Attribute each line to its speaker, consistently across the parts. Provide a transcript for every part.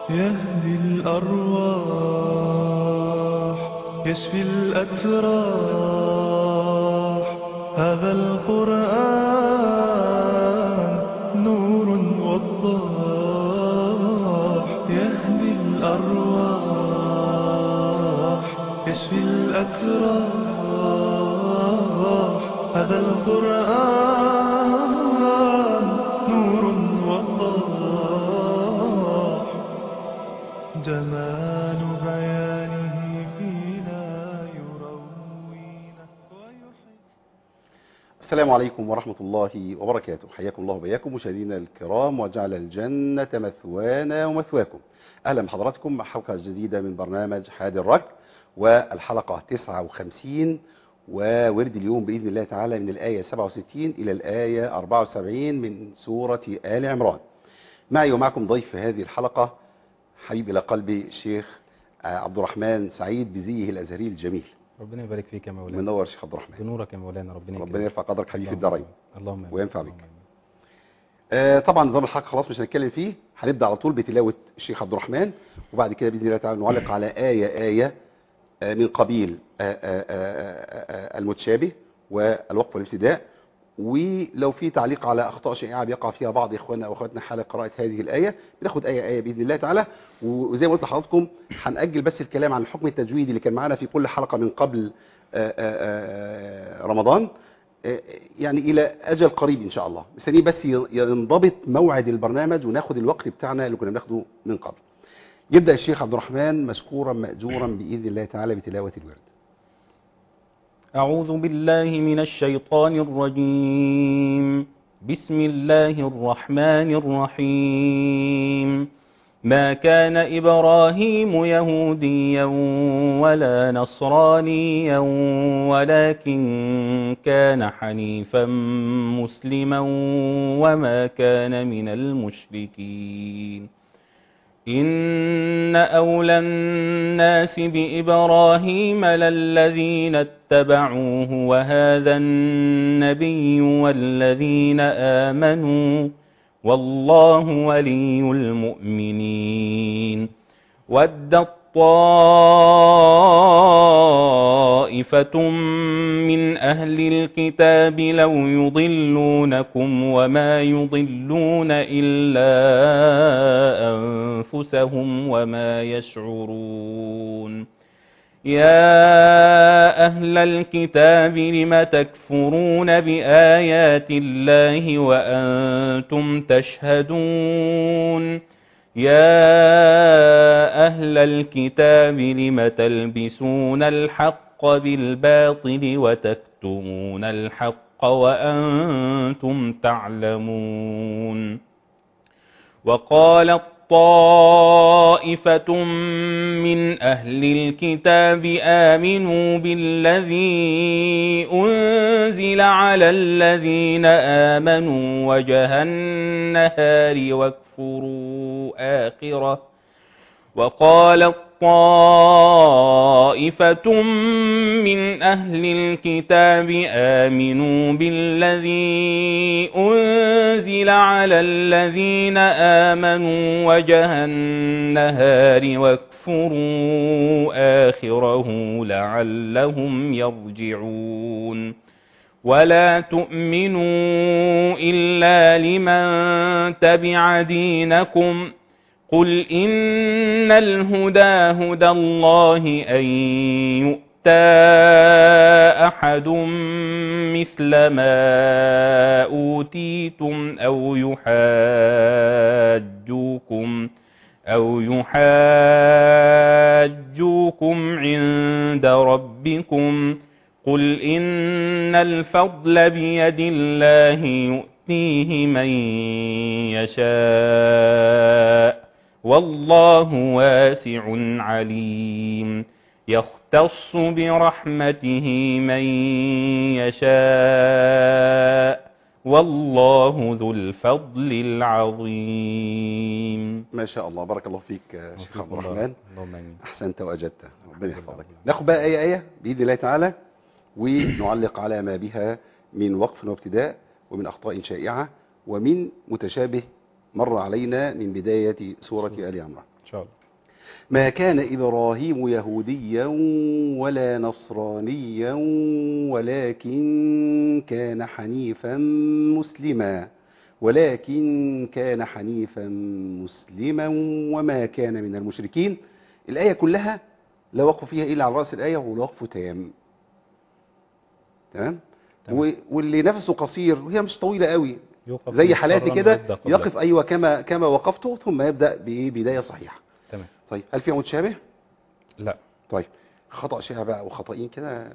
Speaker 1: يهدي الأرواح يشفي الأتراح هذا القرآن نور وضاح يهدي الأرواح يشفي الأتراح هذا القرآن نور وضاح جمال بيانه فينا يروينا ويحيي
Speaker 2: السلام عليكم ورحمة الله وبركاته حياكم الله وبياكم مشاهدينا الكرام وجعل الجنة مثوانا ومثواكم أهلا بحضراتكم مع حلقة جديدة من برنامج حاد الركب والحلقة 59 وورد اليوم بإذن الله تعالى من الآية 67 إلى الآية 74 من سورة آل عمران معي ومعكم ضيف في هذه الحلقة حبيب إلى قلبي الشيخ عبد الرحمن سعيد بزيه الأزهري الجميل
Speaker 3: ربنا يبارك فيك يا مولانا
Speaker 2: منور شيخ عبد الرحمن
Speaker 3: بنورك يا مولانا ربنا
Speaker 2: ربنا
Speaker 3: يكرمك.
Speaker 2: يرفع قدرك حبيبي في
Speaker 3: اللهم
Speaker 2: الدارين
Speaker 3: آمين. اللهم آمين.
Speaker 2: وينفع بك.
Speaker 3: اللهم آمين.
Speaker 2: آه، طبعا نظام الحلقه خلاص مش هنتكلم فيه هنبدا على طول بتلاوه الشيخ عبد الرحمن وبعد كده باذن الله تعالى نعلق على ايه ايه آه، من قبيل آه، آه، آه، آه، المتشابه والوقف والابتداء ولو في تعليق على اخطاء شائعه بيقع فيها بعض اخواننا واخواتنا حال قراءه هذه الايه بناخد ايه ايه باذن الله تعالى وزي ما قلت لحضراتكم هنأجل بس الكلام عن الحكم التجويدي اللي كان معانا في كل حلقه من قبل آه، آه، آه، رمضان آه، يعني الى اجل قريب ان شاء الله مستنيين بس ي- ينضبط موعد البرنامج وناخد الوقت بتاعنا اللي كنا بناخده من قبل يبدا الشيخ عبد الرحمن مشكورا ماجورا باذن الله تعالى بتلاوه الورد
Speaker 3: أعوذ بالله من الشيطان الرجيم بسم الله الرحمن الرحيم ما كان إبراهيم يهوديا ولا نصرانيا ولكن كان حنيفا مسلما وما كان من المشركين إن أولى الناس بإبراهيم للذين اتبعوه وهذا النبي والذين آمنوا والله ولي المؤمنين ودت طائفة من أهل الكتاب لو يضلونكم وما يضلون إلا أنفسهم وما يشعرون يا أهل الكتاب لم تكفرون بآيات الله وأنتم تشهدون يا أهل الكتاب لم تلبسون الحق بالباطل وتكتمون الحق وأنتم تعلمون وقالت طائفة من أهل الكتاب آمنوا بالذي أنزل على الذين آمنوا وجه النهار واكفروا آخره وقالت طائفة من أهل الكتاب آمنوا بالذي أنزل على الذين آمنوا وجه النهار واكفروا آخره لعلهم يرجعون ولا تؤمنوا إلا لمن تبع دينكم قل إن الهدى هدى الله أن يؤتى أحد مثل ما أوتيتم أو يحاجوكم أو يحاجوكم عند ربكم قل إن الفضل بيد الله يؤتيه من يشاء والله واسع عليم يختص برحمته من يشاء والله ذو الفضل العظيم
Speaker 2: ما شاء الله بارك الله فيك يا شيخ عبد الرحمن
Speaker 3: اللهم امين
Speaker 2: احسنت واجدت ربنا يحفظك ناخد بقى ايه ايه باذن الله تعالى ونعلق على ما بها من وقف وابتداء ومن اخطاء شائعه ومن متشابه مر علينا من بدايه سوره ال عمران
Speaker 3: شاء الله
Speaker 2: ما كان إبراهيم يهوديا ولا نصرانيا ولكن كان حنيفا مسلما ولكن كان حنيفا مسلما وما كان من المشركين الآية كلها لا وقف فيها إلا على رأس الآية والوقف تام تمام
Speaker 3: تمام.
Speaker 2: و- واللي نفسه قصير وهي مش طويلة قوي
Speaker 3: يوقف
Speaker 2: زي حالاتي
Speaker 3: مضطراً
Speaker 2: كده
Speaker 3: ويبدأ قبله.
Speaker 2: يقف أيوة كما كما وقفته ثم يبدأ ببداية صحيحة
Speaker 3: تمام
Speaker 2: طيب هل فيها متشابه؟
Speaker 3: لا
Speaker 2: طيب خطأ شائع بقى وخطأين كده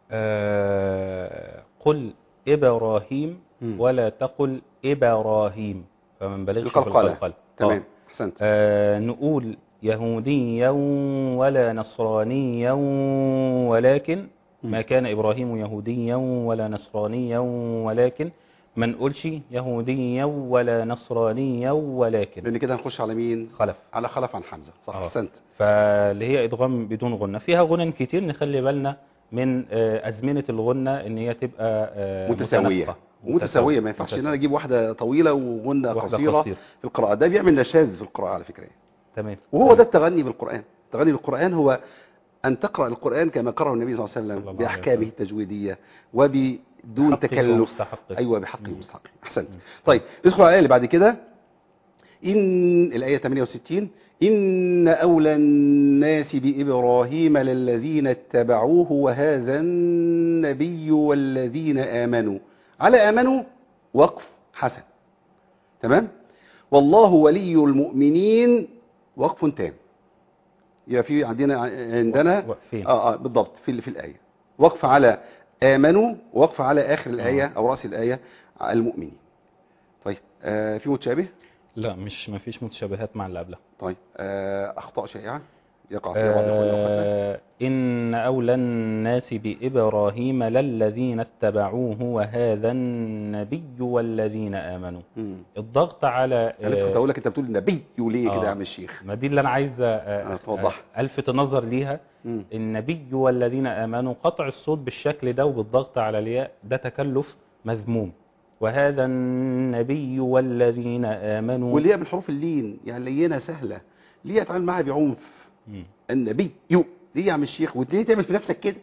Speaker 3: آه قل إبراهيم
Speaker 2: مم.
Speaker 3: ولا تقل إبراهيم فمن بلغش
Speaker 2: القلقلة.
Speaker 3: بالقلقلة
Speaker 2: تمام
Speaker 3: آه.
Speaker 2: احسنت
Speaker 3: آه نقول يهوديا ولا نصرانيا ولكن
Speaker 2: مم.
Speaker 3: ما كان إبراهيم يهوديا ولا نصرانيا ولكن ما نقولش يهوديا ولا نصرانيا ولكن
Speaker 2: لان كده هنخش على مين
Speaker 3: خلف
Speaker 2: على خلف عن حمزه صح
Speaker 3: آه.
Speaker 2: احسنت
Speaker 3: فاللي هي ادغام بدون غنة فيها غنن كتير نخلي بالنا من آه، أزمنة الغنة ان هي تبقى آه،
Speaker 2: متساويه
Speaker 3: متناسقة.
Speaker 2: ومتساويه ما ينفعش ان انا اجيب واحده طويله وغنه
Speaker 3: واحدة
Speaker 2: قصيره
Speaker 3: قصيرة.
Speaker 2: في القراءه ده بيعمل نشاذ في القراءه على فكره
Speaker 3: تمام
Speaker 2: وهو ده التغني بالقران التغني بالقران هو ان تقرا القران كما قرأه النبي صلى الله عليه
Speaker 3: صلى
Speaker 2: وسلم
Speaker 3: الله عليه
Speaker 2: باحكامه
Speaker 3: وسلم.
Speaker 2: التجويديه وبدون
Speaker 3: حقه
Speaker 2: تكلف
Speaker 3: ومستحقه.
Speaker 2: ايوه بحقه
Speaker 3: مم.
Speaker 2: ومستحقه احسنت طيب ندخل على الايه اللي بعد كده إن الآية 68 إن أولى الناس بإبراهيم للذين اتبعوه وهذا النبي والذين آمنوا على آمنوا وقف حسن تمام والله ولي المؤمنين وقف تام يبقى في عندنا عندنا
Speaker 3: واقفين.
Speaker 2: اه اه بالضبط في في الآية وقف على آمنوا وقف على آخر الآية أو رأس الآية على المؤمنين طيب آه في متشابه
Speaker 3: لا مش ما فيش متشابهات مع اللي قبلها
Speaker 2: طيب آه، أخطاء شائعة يقع فيها بعض إخواننا وأخواتنا
Speaker 3: آه إن أولى الناس بإبراهيم للذين اتبعوه وهذا النبي والذين آمنوا
Speaker 2: مم.
Speaker 3: الضغط على
Speaker 2: أنا لسه كنت
Speaker 3: آه،
Speaker 2: أقول لك أنت بتقول النبي وليه كده
Speaker 3: آه.
Speaker 2: يا عم الشيخ
Speaker 3: ما دي اللي أنا عايز آه،
Speaker 2: آه، توضح.
Speaker 3: آه، ألفت النظر ليها
Speaker 2: مم.
Speaker 3: النبي والذين آمنوا قطع الصوت بالشكل ده وبالضغط على الياء ده تكلف مذموم وهذا النبي والذين آمنوا
Speaker 2: واللي هي بالحروف اللين يعني لينة سهلة ليه أتعامل معاها بعنف
Speaker 3: مم.
Speaker 2: النبي يو ليه يا عم الشيخ وليه تعمل في نفسك كده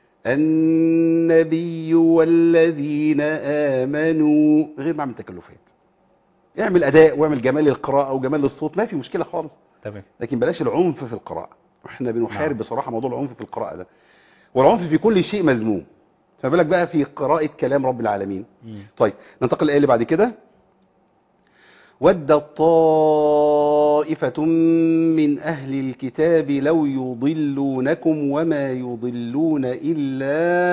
Speaker 2: النبي والذين آمنوا غير ما اعمل تكلفات اعمل أداء واعمل جمال للقراءة وجمال للصوت ما في مشكلة خالص
Speaker 3: تمام
Speaker 2: لكن بلاش العنف في القراءة احنا بنحارب
Speaker 3: نعم.
Speaker 2: بصراحة موضوع العنف في القراءة ده والعنف في كل شيء مذموم فما بالك بقى في قراءة كلام رب العالمين
Speaker 3: مم.
Speaker 2: طيب ننتقل للآية اللي بعد كده ودت طائفة من أهل الكتاب لو يضلونكم وما يضلون إلا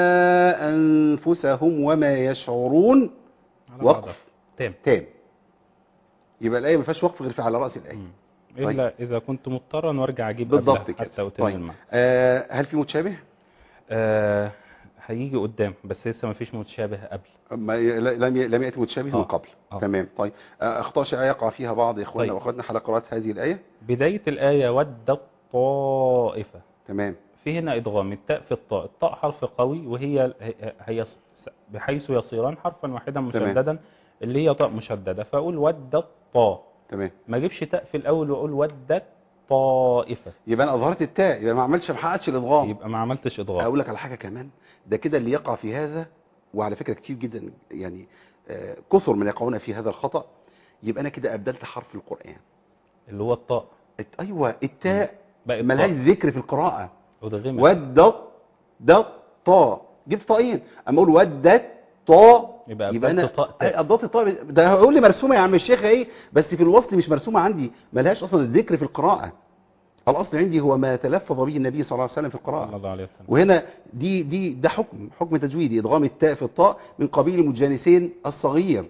Speaker 2: أنفسهم وما يشعرون
Speaker 3: على
Speaker 2: وقف.
Speaker 3: بعضها. تام
Speaker 2: تام يبقى الآية ما فيهاش وقف غير في على رأس الآية
Speaker 3: مم.
Speaker 2: طيب.
Speaker 3: إلا إذا كنت مضطرا وارجع أجيب
Speaker 2: بالضبط
Speaker 3: قبلها
Speaker 2: كده
Speaker 3: حتى أتم
Speaker 2: طيب
Speaker 3: المعنى
Speaker 2: آه هل في متشابه؟
Speaker 3: آه هيجي قدام بس لسه ما فيش متشابه قبل
Speaker 2: ما ي- لم ي- لم يأتي متشابه من
Speaker 3: آه.
Speaker 2: قبل
Speaker 3: آه.
Speaker 2: تمام طيب آه، أخطاء شائعة يقع فيها بعض إخواننا
Speaker 3: طيب.
Speaker 2: وأخواتنا على قراءة هذه الآية
Speaker 3: بداية الآية ودت طائفة
Speaker 2: تمام
Speaker 3: في هنا إدغام التاء في الطاء الطاء حرف قوي وهي هي- هي س- بحيث يصيران حرفا واحدا مشددا اللي هي طاء مشددة فأقول ودت طاء
Speaker 2: تمام
Speaker 3: ما اجيبش تاء في الأول وأقول ودت طائفة
Speaker 2: يبقى أنا أظهرت التاء يبقى ما عملتش ما حققتش الإضغام
Speaker 3: يبقى ما عملتش إدغام
Speaker 2: اقول لك على حاجه كمان ده كده اللي يقع في هذا وعلى فكره كتير جدا يعني آه، كثر من يقعون في هذا الخطا يبقى انا كده ابدلت حرف القران
Speaker 3: اللي هو الطاء
Speaker 2: الت- ايوه التاء
Speaker 3: بقت
Speaker 2: ملهاش
Speaker 3: طاء
Speaker 2: ذكر في القراءه
Speaker 3: أدغمت
Speaker 2: ودت ده طا جبت طائين اما اقول ودت طا
Speaker 3: يبقى
Speaker 2: يبقى انا
Speaker 3: أبدلت طاء تاء.
Speaker 2: أي ابدلت طاء ده هيقول لي مرسومه يا عم الشيخ ايه بس في الوصل مش مرسومه عندي ملهاش اصلا الذكر في القراءه الاصل عندي هو ما تلفظ به النبي صلى الله عليه وسلم في القراءه
Speaker 3: صلى الله عليه وسلم
Speaker 2: وهنا دي دي ده حكم حكم تجويدي ادغام التاء في الطاء من قبيل المتجانسين الصغير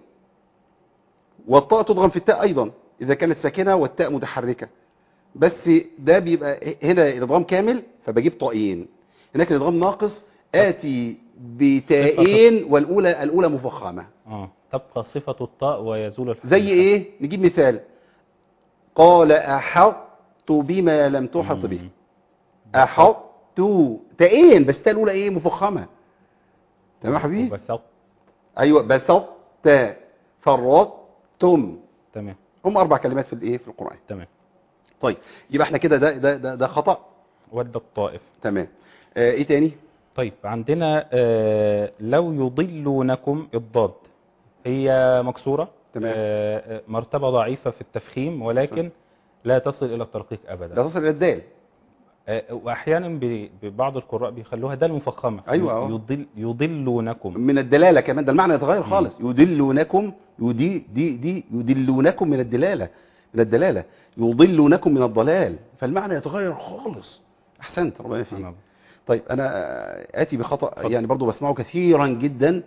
Speaker 2: والطاء تدغم في التاء ايضا اذا كانت ساكنه والتاء متحركه بس ده بيبقى هنا الادغام كامل فبجيب طائين هناك الادغام ناقص اتي بتائين والاولى الاولى مفخمه
Speaker 3: اه تبقى صفة الطاء ويزول الحرف
Speaker 2: زي ايه نجيب مثال قال احط بما لم تحط به
Speaker 3: مم.
Speaker 2: احط تائين بس التاء الاولى ايه مفخمه تمام يا حبيبي
Speaker 3: وبسط
Speaker 2: ايوه بسطت فرطتم
Speaker 3: تمام
Speaker 2: هم اربع كلمات في الايه في القران
Speaker 3: تمام
Speaker 2: طيب يبقى احنا كده ده ده ده, ده خطأ
Speaker 3: ود الطائف
Speaker 2: تمام آه ايه تاني
Speaker 3: طيب عندنا آه، لو يضلونكم الضاد هي مكسورة
Speaker 2: تمام.
Speaker 3: آه، آه، مرتبة ضعيفة في التفخيم ولكن لا تصل إلى الترقيق
Speaker 2: ده
Speaker 3: أبدا
Speaker 2: تصل الى الدال
Speaker 3: آه، وأحيانا ب- ببعض القراء بيخلوها ده المفخمة
Speaker 2: أيوة، أه.
Speaker 3: يضل يضلونكم
Speaker 2: من الدلاله كمان ده المعنى يتغير خالص يدلونكم يدي دي دي يدلونكم من الدلاله من الدلاله يضلونكم من الضلال فالمعنى يتغير خالص احسنت ربنا يفيك
Speaker 3: سبحان الله.
Speaker 2: طيب انا آه، اتي بخطا
Speaker 3: اتفضل.
Speaker 2: يعني برضو بسمعه كثيرا جدا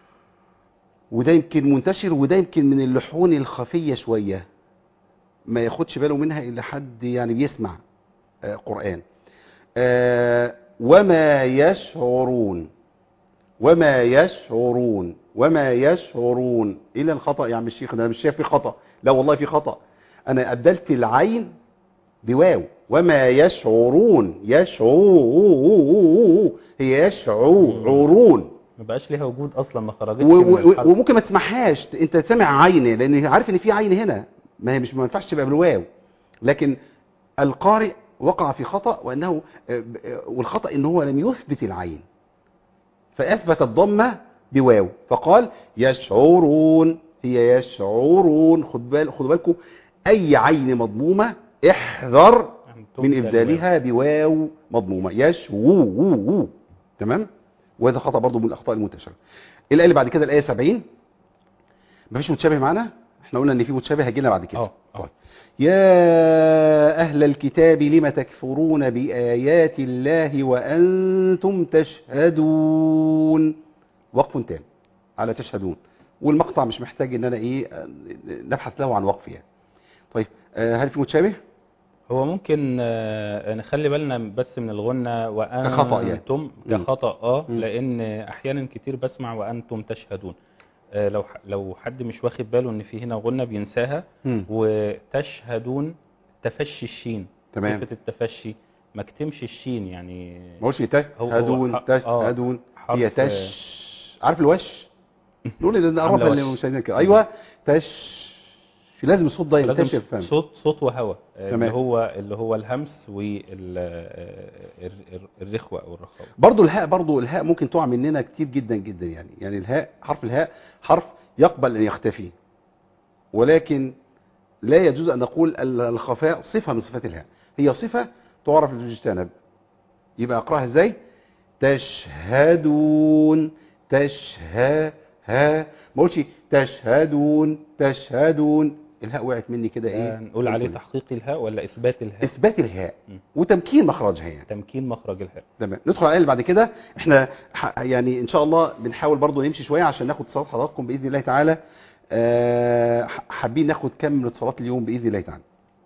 Speaker 2: وده يمكن منتشر وده يمكن من اللحون الخفيه شويه ما ياخدش باله منها الا حد يعني بيسمع آه، قران آه، وما يشعرون وما يشعرون وما يشعرون الى الخطا يا عم الشيخ ده أنا مش شايف في خطا لا والله في خطا انا ابدلت العين بواو وما يشعرون يشعرون هي يشعرون
Speaker 3: ما بقاش ليها وجود أصلا ما خرجتش
Speaker 2: و-
Speaker 3: من
Speaker 2: و-
Speaker 3: الحرف.
Speaker 2: وممكن ما تسمعهاش انت سامع عين لان عارف ان في عين هنا ما هي مش ما ينفعش تبقى بالواو لكن القارئ وقع في خطا وانه آه، ب- آه، والخطا ان هو لم يثبت العين فاثبت الضمه بواو فقال يشعرون هي يشعرون خد بال خدوا بالكم اي عين مضمومه احذر
Speaker 3: أن
Speaker 2: من
Speaker 3: تبدل
Speaker 2: ابدالها بواو مضمومه يشو تمام وهذا خطا برضو من الاخطاء المنتشره الايه اللي بعد كده الايه 70 مفيش متشابه معانا احنا قلنا ان في متشابه هيجي لنا بعد كده
Speaker 3: اه آه.
Speaker 2: طيب. يا اهل الكتاب لم تكفرون بايات الله وانتم تشهدون وقف تام على تشهدون والمقطع مش محتاج ان انا ايه آه، نبحث له عن وقف يعني طيب آه، هل في متشابه
Speaker 3: هو ممكن آه، نخلي بالنا بس من الغنة وأنتم
Speaker 2: كخطأ يعني. مم.
Speaker 3: كخطأ اه
Speaker 2: مم.
Speaker 3: لأن أحيانا كتير بسمع وأنتم تشهدون آه، لو ح- لو حد مش واخد باله إن في هنا غنة بينساها
Speaker 2: مم.
Speaker 3: وتشهدون تفشي الشين
Speaker 2: تمام.
Speaker 3: صفة التفشي ما اكتمش الشين يعني
Speaker 2: ما قولش تشهدون
Speaker 3: هو ح- آه،
Speaker 2: تشهدون
Speaker 3: حرف-
Speaker 2: هي تش عارف الوش نقول ان
Speaker 3: عاملة
Speaker 2: نقربها
Speaker 3: وش.
Speaker 2: للمشاهدين كده ايوه تش في لازم الصوت ده
Speaker 3: لازم
Speaker 2: ينتشر فاهم
Speaker 3: صوت صوت وهواء آه،
Speaker 2: تمام.
Speaker 3: اللي هو اللي هو الهمس والرخوة أو الرخاوة
Speaker 2: برضو الهاء برضو الهاء ممكن تقع مننا كتير جدا جدا يعني يعني الهاء حرف الهاء حرف يقبل ان يختفي ولكن لا يجوز ان نقول ال- الخفاء صفه من صفات الهاء هي صفه تعرف لتجتنب يبقى اقراها ازاي تشهدون تشها ها ما قلتش تشهدون تشهدون الهاء وقعت مني كده
Speaker 3: ده
Speaker 2: ايه
Speaker 3: نقول عليه تحقيق الهاء ولا إثبات الهاء
Speaker 2: اثبات الهاء
Speaker 3: م.
Speaker 2: وتمكين مخرجها يعني
Speaker 3: تمكين مخرج الهاء
Speaker 2: تمام ندخل على الآية اللي بعد كده احنا ح- يعني ان شاء الله بنحاول برضو نمشي شويه عشان ناخد اتصالات حضراتكم باذن الله تعالى آه، ح- حابين ناخد كم من اتصالات اليوم باذن الله تعالى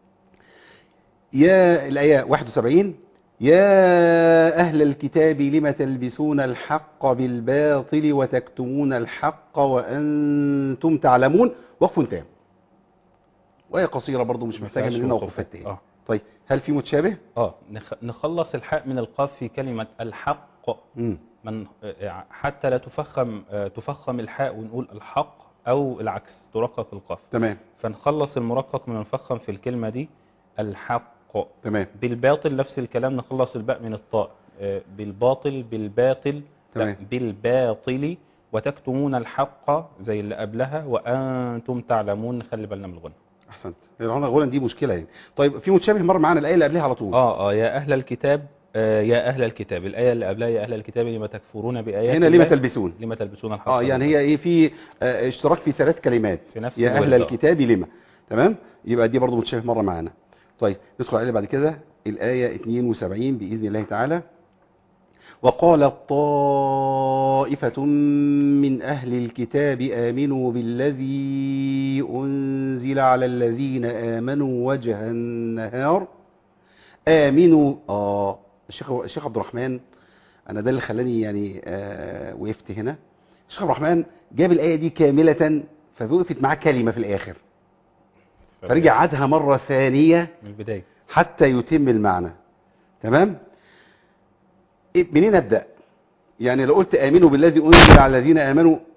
Speaker 2: يا الايه 71 يا اهل الكتاب لم تلبسون الحق بالباطل وتكتمون الحق وانتم تعلمون وقف تام وايه قصيره برضو مش محتاجه
Speaker 3: مفيهاش
Speaker 2: مننا
Speaker 3: وقوف.
Speaker 2: وقفات تاني
Speaker 3: اه
Speaker 2: طيب هل في متشابه
Speaker 3: اه نخ- نخلص الحاء من القاف في كلمة الحق
Speaker 2: امم
Speaker 3: من آه، حتى لا تفخم آه، تفخم الحاء ونقول الحق او العكس ترقق القاف
Speaker 2: تمام
Speaker 3: فنخلص المرقق من المفخم في الكلمة دي الحق
Speaker 2: تمام
Speaker 3: بالباطل نفس الكلام نخلص الباء من الطاء آه، بالباطل بالباطل لا،
Speaker 2: تمام.
Speaker 3: بالباطل وتكتمون الحق زي اللي قبلها وانتم تعلمون نخلي بالنا من الغنى
Speaker 2: احسنت الغنى الغنى دي مشكله يعني طيب في متشابه مر معانا الايه اللي قبلها على طول
Speaker 3: اه اه يا اهل الكتاب آه يا اهل الكتاب الايه اللي قبلها يا اهل الكتاب لما تكفرون بايات
Speaker 2: هنا
Speaker 3: الله
Speaker 2: لما تلبسون
Speaker 3: لما تلبسون الحق
Speaker 2: اه يعني هي ايه في آه اشتراك في ثلاث كلمات
Speaker 3: في نفس
Speaker 2: يا اهل
Speaker 3: الوردة.
Speaker 2: الكتاب لما تمام يبقى دي برضو متشابه مره معانا طيب ندخل على اللي بعد كده الايه 72 باذن الله تعالى وقالت طائفة من أهل الكتاب آمنوا بالذي أنزل على الذين آمنوا وجه النهار آمنوا آه الشيخ الشيخ عبد الرحمن أنا ده اللي خلاني يعني آه وقفت هنا الشيخ عبد الرحمن جاب الآية دي كاملة فوقفت معاه كلمة في الآخر فرجع عادها مرة ثانية
Speaker 3: من البدايه
Speaker 2: حتى يتم المعنى تمام إيه- منين ابدا يعني لو قلت امنوا بالذي انزل على الذين امنوا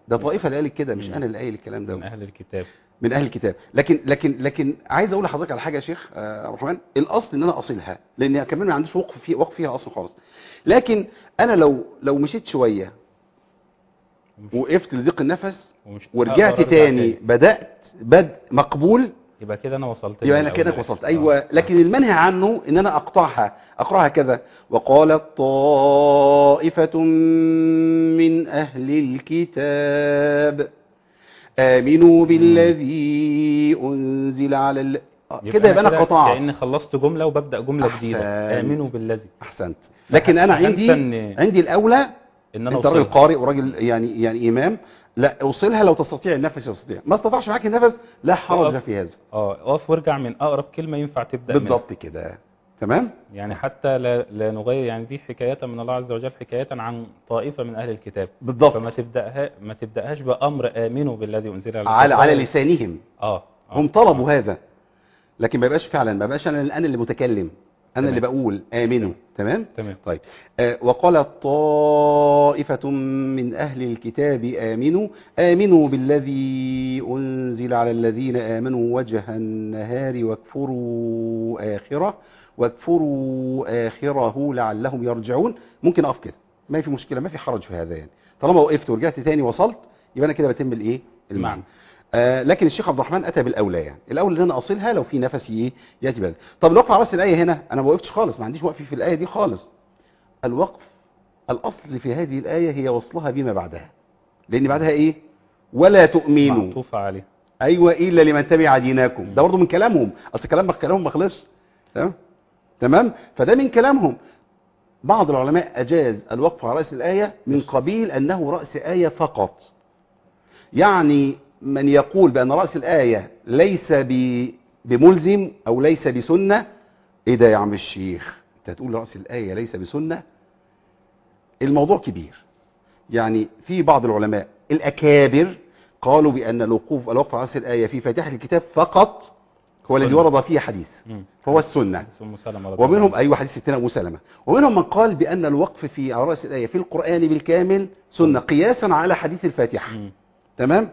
Speaker 2: ده طائفه اللي قالت كده مش
Speaker 3: مم.
Speaker 2: انا اللي قايل الكلام ده
Speaker 3: من اهل الكتاب
Speaker 2: من اهل الكتاب لكن لكن لكن عايز اقول لحضرتك على حاجه يا شيخ آه، عبد الرحمن الاصل ان انا اصلها لان كمان ما عنديش وقف فيه وقف فيها اصلا خالص لكن انا لو لو مشيت شويه
Speaker 3: ومش-
Speaker 2: وقفت لضيق النفس
Speaker 3: ومش
Speaker 2: ورجعت
Speaker 3: هقدر أرجع
Speaker 2: تاني بدات بدء مقبول
Speaker 3: يبقى كده انا وصلت
Speaker 2: يبقى انا
Speaker 3: للأول.
Speaker 2: كده وصلت
Speaker 3: آه.
Speaker 2: ايوه لكن المنهي عنه ان انا اقطعها اقراها كذا وقالت طائفه من اهل الكتاب امنوا بالذي انزل على ال... آه، كده يبقى انا قطعت
Speaker 3: كأني خلصت جملة وببدأ جملة جديدة
Speaker 2: أحسنت.
Speaker 3: آمنوا بالذي
Speaker 2: احسنت لكن انا
Speaker 3: فهنسى
Speaker 2: عندي
Speaker 3: إن-
Speaker 2: عندي الاولى
Speaker 3: إن أنا
Speaker 2: انت راجل
Speaker 3: أوصلها.
Speaker 2: قارئ وراجل يعني يعني امام لا اوصلها لو تستطيع النفس يستطيع ما استطاعش معاك النفس لا حرج
Speaker 3: أقف.
Speaker 2: في هذا
Speaker 3: اه اقف وارجع من أقرب كلمة ينفع تبدأ منها.
Speaker 2: بالضبط كده تمام
Speaker 3: يعني حتى لا, لا نغير يعني دي حكاية من الله عز وجل حكاية عن طائفة من أهل الكتاب
Speaker 2: بالضبط
Speaker 3: فما تبدأها ما تبدأهاش بأمر آمنوا بالذي أنزل على
Speaker 2: على على
Speaker 3: الكتاب.
Speaker 2: لسانهم
Speaker 3: اه آه.
Speaker 2: هم طلبوا هذا لكن ما يبقاش فعلا ما يبقاش انا انا اللي متكلم انا
Speaker 3: تمام.
Speaker 2: اللي بقول امنوا تمام
Speaker 3: تمام
Speaker 2: طيب آه وقالت طائفة من أهل الكتاب آمنوا آمنوا بالذي أنزل على الذين آمنوا وجه النهار واكفروا آخرة واكفروا آخره لعلهم يرجعون ممكن أقف كده ما في مشكلة ما في حرج في هذا يعني طالما وقفت ورجعت تاني وصلت يبقى أنا كده بتم الإيه المعنى
Speaker 3: نعم.
Speaker 2: آه لكن الشيخ عبد الرحمن اتى بالاولى يعني الاولى ان انا اصلها لو في نفسي ايه ياتي بهذا طب الوقف على راس الايه هنا انا ما وقفتش خالص ما عنديش وقف في الايه دي خالص الوقف الاصل في هذه الايه هي وصلها بما بعدها لان بعدها ايه ولا تؤمنوا
Speaker 3: معطوفة عليه
Speaker 2: ايوه الا لمن تبع دينكم ده برضه من كلامهم اصل كلام كلامهم ما خلصش تمام تمام فده من كلامهم بعض العلماء اجاز الوقف على راس الايه من قبيل انه راس ايه فقط يعني من يقول بان راس الايه ليس ب- بملزم او ليس بسنه ايه ده يا عم الشيخ انت هتقول راس الايه ليس بسنه الموضوع كبير يعني في بعض العلماء الاكابر قالوا بان الوقوف الوقف على راس الايه في فاتحه الكتاب فقط هو الذي
Speaker 3: سنة.
Speaker 2: ورد فيه حديث
Speaker 3: مم.
Speaker 2: فهو السنه
Speaker 3: حديث أم سلمة رضي الله
Speaker 2: ومنهم
Speaker 3: عنها.
Speaker 2: ايوه حديث ستنا ابو سلمه ومنهم من قال بان الوقف في على راس الايه في القران بالكامل سنه قياسا على حديث الفاتحه
Speaker 3: مم.
Speaker 2: تمام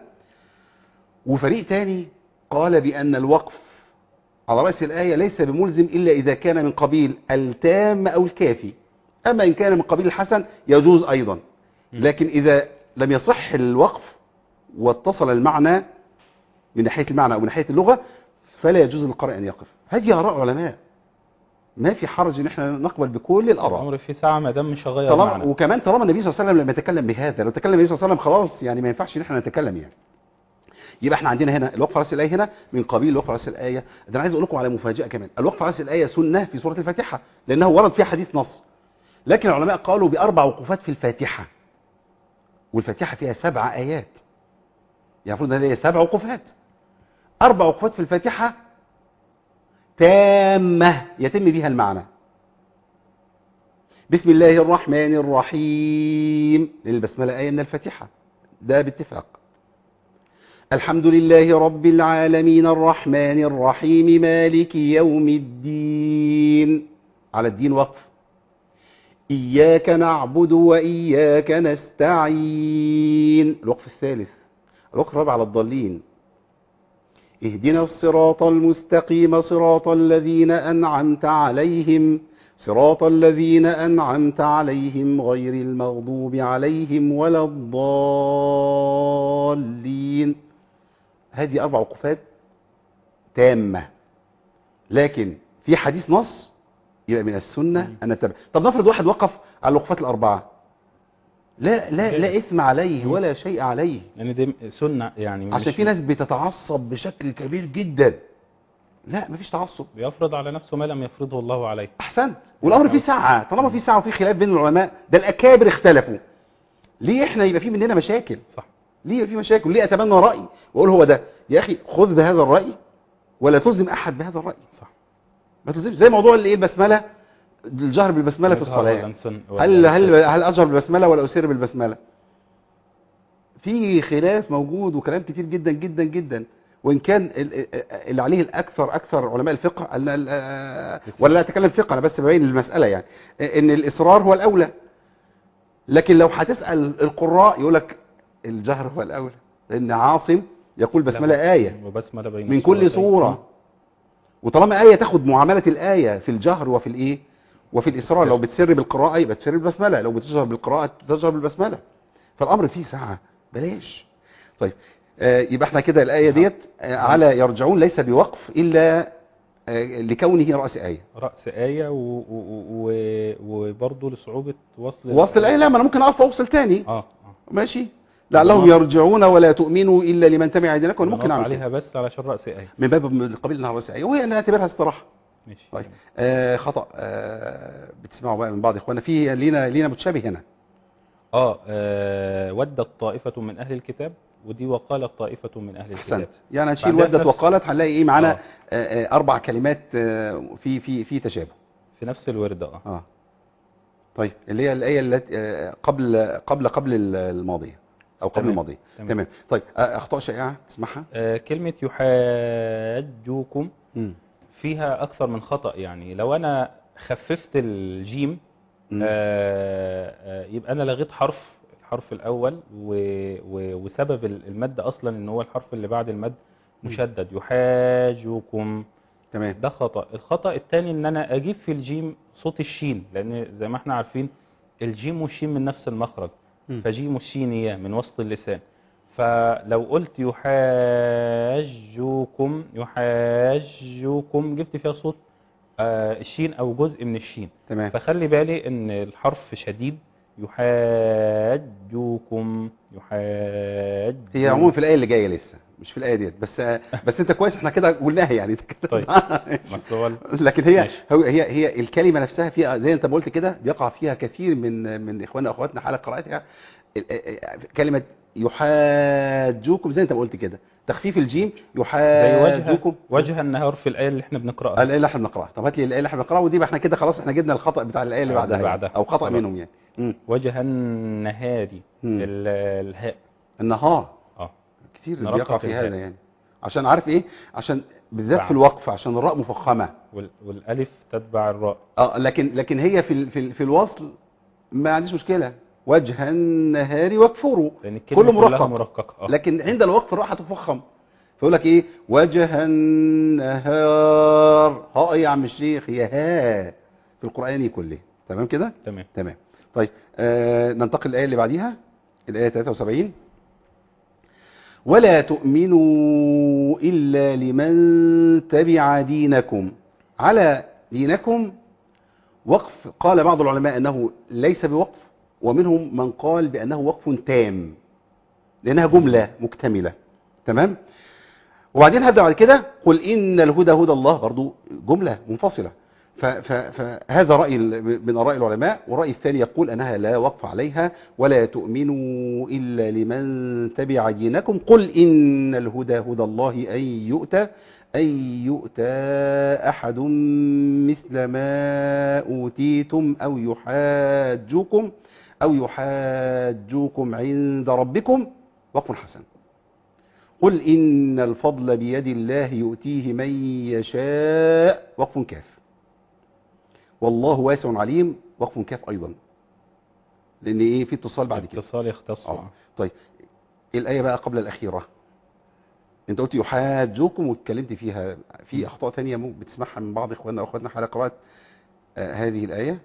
Speaker 2: وفريق تاني قال بان الوقف على راس الايه ليس بملزم الا اذا كان من قبيل التام او الكافي اما ان كان من قبيل الحسن يجوز ايضا لكن اذا لم يصح الوقف واتصل المعنى من ناحيه المعنى او من ناحيه اللغه فلا يجوز للقارئ ان يقف هذه اراء علماء ما في حرج ان احنا نقبل بكل الاراء
Speaker 3: الأمر في ساعة ما دام مش هغير
Speaker 2: طالما
Speaker 3: معنى
Speaker 2: وكمان طالما النبي صلى الله عليه وسلم لما يتكلم بهذا لو تكلم النبي صلى الله عليه وسلم خلاص يعني ما ينفعش ان احنا نتكلم يعني يبقى احنا عندنا هنا الوقف على راس الايه هنا من قبيل الوقف على راس الايه ده انا عايز اقول لكم على مفاجاه كمان الوقف على راس الايه سنه في سوره الفاتحه لانه ورد فيها حديث نص لكن العلماء قالوا باربع وقوفات في الفاتحه والفاتحه فيها سبع ايات يعني المفروض ان هي سبع وقوفات اربع وقوفات في الفاتحه تامه يتم بها المعنى بسم الله الرحمن الرحيم لأن البسملة آية من الفاتحة ده باتفاق الحمد لله رب العالمين الرحمن الرحيم مالك يوم الدين على الدين وقف إياك نعبد وإياك نستعين الوقف الثالث الوقف الرابع على الضالين اهدنا الصراط المستقيم صراط الذين أنعمت عليهم صراط الذين أنعمت عليهم غير المغضوب عليهم ولا الضالين هذه أربع وقفات تامة لكن في حديث نص يبقى من السنة أن نتبع طب نفرض واحد وقف على الوقفات الأربعة لا لا لا إثم عليه ولا شيء عليه
Speaker 3: يعني دي سنة يعني مش-
Speaker 2: عشان في ناس بتتعصب بشكل كبير جدا لا مفيش تعصب
Speaker 3: بيفرض على نفسه ما لم يفرضه الله عليه
Speaker 2: احسنت والامر فيه سعه طالما في سعه وفي خلاف بين العلماء ده الاكابر اختلفوا ليه احنا يبقى في مننا مشاكل
Speaker 3: صح
Speaker 2: ليه يبقى في مشاكل ليه اتبنى راي واقول هو ده يا اخي خذ بهذا الراي ولا تلزم احد بهذا الراي
Speaker 3: صح
Speaker 2: ما تلزمش زي موضوع الايه البسمله الجهر بالبسمله في الصلاه
Speaker 3: ولا سن- ولا
Speaker 2: هل
Speaker 3: سن.
Speaker 2: هل هل اجهر بالبسمله ولا اسر بالبسمله في خلاف موجود وكلام كتير جدا جدا جدا وان كان ال- اللي عليه الاكثر اكثر علماء الفقه ال- ال- ولا لا اتكلم فقه انا بس ببين المساله يعني ان الاصرار هو الاولى لكن لو هتسال القراء يقول لك الجهر هو الاولى لان عاصم يقول بسمله ايه
Speaker 3: وبسمله بين
Speaker 2: من كل
Speaker 3: السورتين.
Speaker 2: سوره وطالما ايه تاخد معامله الايه في الجهر وفي الايه وفي الاسراء لو بتسر بالقراءه يبقى تسر بالبسمله لو بتجهر بالقراءه تجهر بالبسمله فالامر فيه سعه بلاش طيب آه يبقى احنا كده الايه ديت آه على يرجعون ليس بوقف الا آه لكونه راس ايه
Speaker 3: رأس آية و... و... و... وبرضه لصعوبة وصل
Speaker 2: وصل الايه لا ما انا ممكن اقف واوصل تاني
Speaker 3: اه اه
Speaker 2: ماشي لعلهم يرجعون ولا تؤمنوا الا لمن تبع دينكم أنا ممكن
Speaker 3: نقف
Speaker 2: اعمل
Speaker 3: عليها
Speaker 2: كده.
Speaker 3: بس علشان رأس آية
Speaker 2: من باب من قبيل انها راس ايه وهي نعتبرها استراحه
Speaker 3: ماشي
Speaker 2: طيب آه خطا آه بتسمعوا بقى من بعض اخوانا في لينا لينا متشابه هنا
Speaker 3: اه, آه ودت طائفة من أهل الكتاب ودي وقالت طائفة من أهل
Speaker 2: احسنت
Speaker 3: الكتاب
Speaker 2: يعني هنشيل
Speaker 3: بعدها
Speaker 2: ودت
Speaker 3: نفس-
Speaker 2: وقالت هنلاقي ايه معانا
Speaker 3: آه.
Speaker 2: آه. آه اربع كلمات آه في في في تشابه
Speaker 3: في نفس الورد اه
Speaker 2: اه طيب اللي هي الايه التي آه قبل قبل قبل الماضيه او قبل
Speaker 3: تمام.
Speaker 2: الماضيه
Speaker 3: تمام.
Speaker 2: تمام طيب آه اخطاء شائعه تسمعها
Speaker 3: آه كلمة يحاجوكم
Speaker 2: مم.
Speaker 3: فيها أكثر من خطأ يعني لو أنا خففت الجيم
Speaker 2: مم.
Speaker 3: آه آه يبقى أنا لغيت حرف الحرف الأول و و وسبب المد أصلا إن هو الحرف اللي بعد المد مشدد يحاجوكم
Speaker 2: تمام
Speaker 3: ده خطأ الخطأ الثاني ان انا اجيب في الجيم صوت الشين لان زي ما احنا عارفين الجيم والشين من نفس المخرج
Speaker 2: مم.
Speaker 3: فجيم الشينية من وسط اللسان فلو قلت يحاجوكم يحاجوكم جبت فيها صوت آه، الشين او جزء من الشين
Speaker 2: تمام
Speaker 3: فخلي بالي ان الحرف شديد يحاجوكم يحاج
Speaker 2: هي عموما في الايه اللي جايه لسه مش في الايه ديت بس آه بس انت كويس احنا كده قلناها يعني كده
Speaker 3: طيب.
Speaker 2: ماشي.
Speaker 3: بس هو ال-
Speaker 2: لكن هي
Speaker 3: ماشي.
Speaker 2: هو- هي هي الكلمه نفسها فيها زي انت ما قلت كده بيقع فيها كثير من من اخواننا واخواتنا حال قراءتها ال- آه، كلمه يحاجوكم زي انت ما قلت كده تخفيف الجيم
Speaker 3: زي وجه
Speaker 2: يحاجوكم
Speaker 3: وجه النهار في الايه اللي احنا بنقراها
Speaker 2: الايه اللي احنا بنقراها طب هات لي الايه اللي احنا بنقراها ودي بقى احنا كده خلاص احنا جبنا الخطا بتاع الايه اللي
Speaker 3: آه، اللي
Speaker 2: بعدها,
Speaker 3: بعدها.
Speaker 2: يعني. او خطا
Speaker 3: خلاص.
Speaker 2: منهم يعني مم.
Speaker 3: وجه النهار
Speaker 2: مم.
Speaker 3: ال- الهاء
Speaker 2: النهار
Speaker 3: اه
Speaker 2: كتير
Speaker 3: نرقق
Speaker 2: بيقع في
Speaker 3: الهاء.
Speaker 2: هذا يعني عشان عارف ايه عشان بالذات
Speaker 3: بعد.
Speaker 2: في الوقف عشان الراء مفخمه
Speaker 3: وال- والالف تتبع الراء
Speaker 2: اه لكن لكن هي في ال- في, ال- في الوصل ما عنديش مشكله وجه النهار واكفروا
Speaker 3: لان الكلمه
Speaker 2: كله
Speaker 3: كلها
Speaker 2: مرقق.
Speaker 3: مرققه اه
Speaker 2: لكن عند الوقف الراء هتفخم فيقول لك ايه وجه النهار ها يا عم الشيخ هي ها في القران كله تمام كده
Speaker 3: تمام
Speaker 2: تمام طيب آه ننتقل للآية اللي بعديها الآية 73 ولا تؤمنوا إلا لمن تبع دينكم على دينكم وقف قال بعض العلماء أنه ليس بوقف ومنهم من قال بأنه وقف تام لأنها جملة مكتملة تمام وبعدين هبدأ بعد كده قل إن الهدى هدى الله برضو جملة منفصلة ف- ف- فهذا رأي ال- من آراء العلماء والرأي الثاني يقول أنها لا وقف عليها ولا تؤمنوا إلا لمن تبع دينكم قل إن الهدى هدى الله أن يؤتى أن يؤتى أحد مثل ما أوتيتم أو يحاجوكم أو يحاجوكم عند ربكم وقف حسن قل إن الفضل بيد الله يؤتيه من يشاء وقف كاف والله واسع عليم وقف كاف أيضا لأن إيه في اتصال بعد كده
Speaker 3: اتصال يختص
Speaker 2: آه. طيب الآية بقى قبل الأخيرة أنت قلت يحاجوكم واتكلمت فيها في أخطاء ثانية ممكن بتسمعها من بعض إخواننا وأخواتنا حال قراءة آه هذه الآية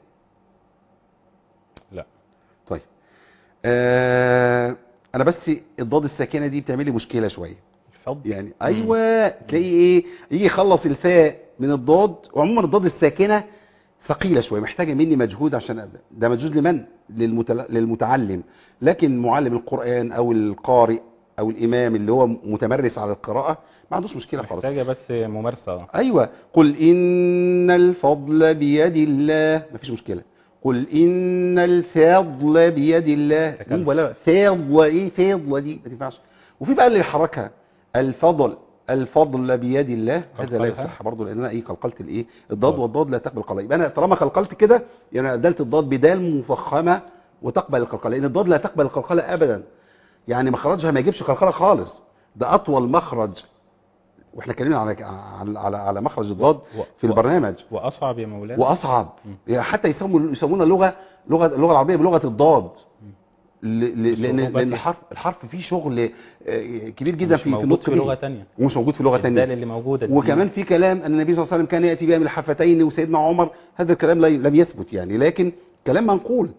Speaker 3: لا
Speaker 2: طيب آه أنا بس الضاد الساكنة دي بتعمل لي مشكلة شوية
Speaker 3: الفضل
Speaker 2: يعني ايوه تلاقي ايه يجي يخلص الفاء من الضاد وعموما الضاد الساكنه ثقيله شويه محتاجه مني مجهود عشان ابدا ده مجهود لمن للمتل... للمتعلم لكن معلم القران او القارئ او الامام اللي هو متمرس على القراءه ما عندوش مشكله خالص
Speaker 3: محتاجه بس ممارسه آه.
Speaker 2: ايوه قل ان الفضل بيد الله مفيش مشكله قل ان الفضل بيد الله
Speaker 3: تكلم.
Speaker 2: دي ولا فضل ايه فضل دي ما تنفعش وفي بقى اللي يحركها الفضل الفضل بيد الله هذا لا
Speaker 3: قلقلها.
Speaker 2: يصح برضه لان انا ايه قلقلت الايه الضاد
Speaker 3: ضاد.
Speaker 2: والضاد لا تقبل قلقله يبقى انا طالما قلقلت كده يعني بدلت الضاد بدال مفخمه وتقبل القلقله لان الضاد لا تقبل القلقله ابدا يعني مخرجها ما يجيبش قلقله خالص ده اطول مخرج واحنا اتكلمنا على على على, على مخرج الضاد
Speaker 3: و-
Speaker 2: في
Speaker 3: و-
Speaker 2: البرنامج
Speaker 3: واصعب يا مولانا
Speaker 2: واصعب
Speaker 3: مم.
Speaker 2: يعني حتى يسموا يسمونا لغه لغه اللغه العربيه بلغه الضاد ل- ل- لان
Speaker 3: بصعوبته.
Speaker 2: لان الحرف الحرف فيه شغل آه، كبير جدا
Speaker 3: مش
Speaker 2: في في
Speaker 3: موجود
Speaker 2: النطق
Speaker 3: في
Speaker 2: به.
Speaker 3: لغة تانية
Speaker 2: ومش موجود في لغه
Speaker 3: الدال
Speaker 2: ثانيه
Speaker 3: اللي موجودة دي.
Speaker 2: وكمان في كلام ان النبي صلى الله عليه وسلم كان ياتي بها من الحفتين وسيدنا عمر هذا الكلام لا- لم يثبت يعني لكن كلام منقول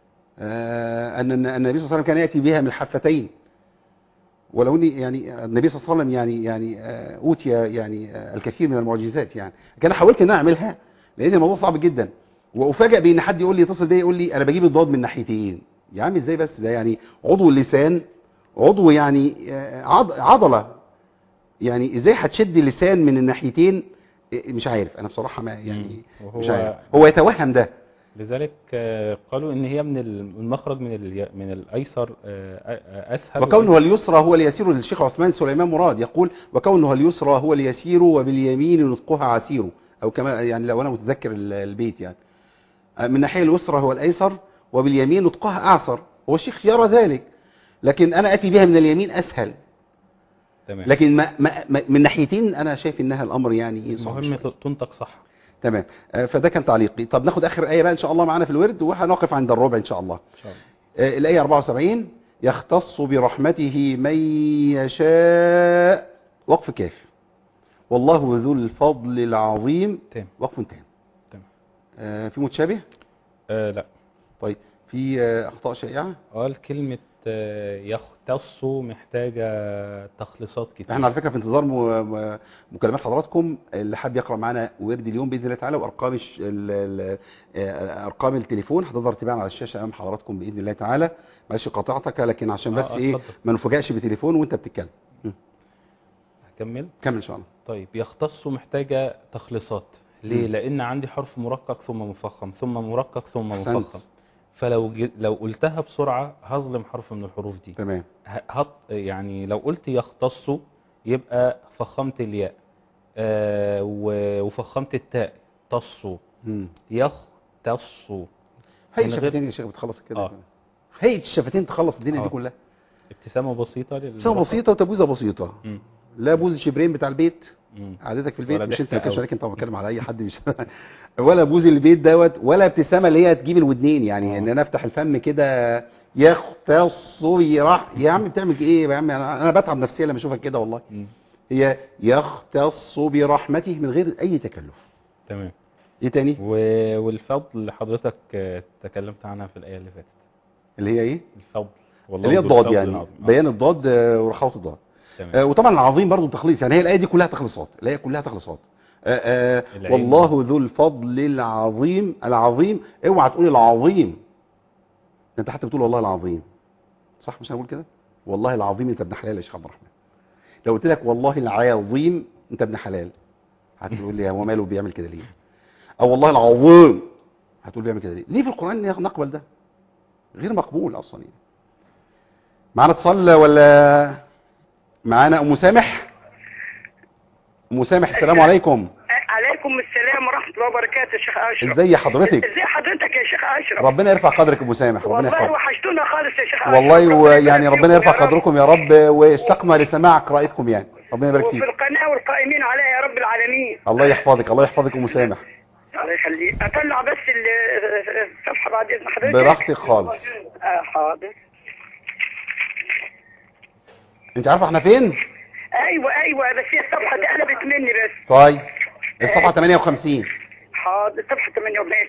Speaker 2: آه، ان أن النبي صلى الله عليه وسلم كان ياتي بها من الحفتين ولو اني يعني النبي صلى الله عليه وسلم يعني يعني آه، اوتي يعني آه، الكثير من المعجزات يعني كان حاولت ان أنا اعملها لان الموضوع صعب جدا وافاجئ بان حد يقول لي اتصل بيا يقول لي انا بجيب الضاد من ناحيتين يا عم ازاي بس ده يعني عضو اللسان عضو يعني آه، عض عضله يعني ازاي هتشد اللسان من الناحيتين إيه، مش عارف انا بصراحه ما يعني
Speaker 3: وهو
Speaker 2: مش عارف هو يتوهم ده
Speaker 3: لذلك آه، قالوا ان هي من المخرج من ال- من الايسر آه، آه، اسهل
Speaker 2: وكونه اليسرى هو اليسير للشيخ عثمان سليمان مراد يقول وكونه اليسرى هو اليسير وباليمين نطقها عسير او كما يعني لو انا متذكر ال- البيت يعني من الناحيه اليسرى هو الايسر وباليمين نطقها اعسر هو الشيخ يرى ذلك لكن انا اتي بها من اليمين اسهل
Speaker 3: تمام
Speaker 2: لكن ما ما ما من ناحيتين انا شايف انها الامر يعني صعب
Speaker 3: المهم
Speaker 2: شوية.
Speaker 3: تنطق صح
Speaker 2: تمام آه، فده كان تعليقي طب ناخد اخر ايه بقى ان شاء الله معانا في الورد وهنقف عند الربع ان شاء الله
Speaker 3: ان شاء الله
Speaker 2: آه، الآية 74 يختص برحمته من يشاء وقف كاف والله ذو الفضل العظيم
Speaker 3: تمام
Speaker 2: وقف تام
Speaker 3: تمام
Speaker 2: آه، في متشابه
Speaker 3: آه لا
Speaker 2: طيب في آه، أخطاء شائعة
Speaker 3: قال كلمة آه، يختص محتاجة تخليصات كتير
Speaker 2: احنا على فكرة في انتظار م- م- مكالمات حضراتكم اللي حابب يقرأ معانا ورد اليوم بإذن الله تعالى وأرقام الش- ال- ال- آه، أرقام التليفون هتظهر تباعا على الشاشة أمام حضراتكم بإذن الله تعالى معلش قاطعتك لكن عشان
Speaker 3: آه،
Speaker 2: بس
Speaker 3: آه،
Speaker 2: إيه
Speaker 3: اتفضل.
Speaker 2: ما نفاجئش بتليفون وأنت بتتكلم
Speaker 3: هكمل
Speaker 2: كمل إن شاء الله
Speaker 3: طيب يختص محتاجة تخليصات ليه
Speaker 2: مم.
Speaker 3: لان عندي حرف مرقق ثم مفخم ثم مرقق ثم
Speaker 2: أحسنت.
Speaker 3: مفخم فلو ج... لو قلتها بسرعة هظلم حرف من الحروف دي
Speaker 2: تمام
Speaker 3: ه- هط... يعني لو قلت يختص يبقى فخمت الياء آه و... وفخمت التاء تصوا
Speaker 2: مم.
Speaker 3: يختصوا
Speaker 2: هيئة
Speaker 3: من غير-
Speaker 2: الشفتين يا شيخ بتخلص كده
Speaker 3: آه.
Speaker 2: هيئة الشفتين تخلص الدنيا دي
Speaker 3: آه.
Speaker 2: كلها
Speaker 3: ابتسامة بسيطة لل...
Speaker 2: سنة بسيطة وتبويزة بسيطة
Speaker 3: مم.
Speaker 2: لا بوز شبرين بتاع البيت
Speaker 3: مم.
Speaker 2: قعدتك في البيت
Speaker 3: ولا
Speaker 2: مش انت
Speaker 3: ضحك
Speaker 2: ما كانش
Speaker 3: قوي.
Speaker 2: عليك انت بتكلم على اي حد مش ولا بوز البيت دوت ولا ابتسامه اللي هي تجيب الودنين يعني
Speaker 3: آه.
Speaker 2: ان انا افتح الفم كده يختص يراح يا عم بتعمل ايه يا عم انا انا بتعب نفسيا لما اشوفك كده والله
Speaker 3: مم.
Speaker 2: هي يختص برحمته من غير اي تكلف
Speaker 3: تمام
Speaker 2: ايه تاني
Speaker 3: و... والفضل اللي حضرتك آه، تكلمت عنها في الآية اللي فاتت
Speaker 2: اللي هي ايه
Speaker 3: الفضل والله
Speaker 2: اللي هي
Speaker 3: ذو
Speaker 2: الضاد
Speaker 3: الفضل
Speaker 2: يعني
Speaker 3: العظيم. آه.
Speaker 2: بيان الضاد آه، ورخاوه الضاد
Speaker 3: تمام.
Speaker 2: آه، وطبعا العظيم برضو تخليص يعني هي الايه دي كلها تخليصات الايه كلها تخليصات آه، آه،
Speaker 3: العلم.
Speaker 2: والله ذو الفضل العظيم العظيم اوعى تقول العظيم ده انت حتى بتقول والله العظيم صح مش انا بقول كده والله العظيم انت ابن حلال يا شيخ عبد الرحمن لو قلت لك والله العظيم انت ابن حلال هتقول لي هو ماله بيعمل كده ليه او والله العظيم هتقول بيعمل كده ليه ليه في القران نقبل ده غير مقبول اصلا يعني معانا اتصال ولا معانا ام سامح ام سامح السلام عليكم
Speaker 4: عليكم السلام ورحمة الله وبركاته يا شيخ أشرف
Speaker 2: ازي حضرتك
Speaker 4: ازي حضرتك يا شيخ أشرف
Speaker 2: ربنا يرفع قدرك ابو سامح ربنا
Speaker 4: والله
Speaker 2: يرفع
Speaker 4: وحشتونا خالص يا شيخ أشرف
Speaker 2: والله
Speaker 4: ربنا
Speaker 2: ويعني
Speaker 4: يبارك
Speaker 2: ربنا
Speaker 4: فيكم
Speaker 2: يرفع
Speaker 4: يا رب.
Speaker 2: قدركم يا رب واشتقنا لسماع قراءتكم يعني ربنا يبارك
Speaker 4: وفي
Speaker 2: فيك
Speaker 4: القناة والقائمين عليها يا رب العالمين
Speaker 2: الله يحفظك الله يحفظك ام سامح
Speaker 4: الله يخليك أطلع بس ال- الصفحة بعد إذن حضرتك
Speaker 2: براحتك خالص
Speaker 4: آه حاضر
Speaker 2: انت عارفه احنا فين
Speaker 4: أيوة أيوة بس هي الصفحة دي قلبت مني بس
Speaker 2: طيب الصفحه 58
Speaker 4: حاضر صفحة 58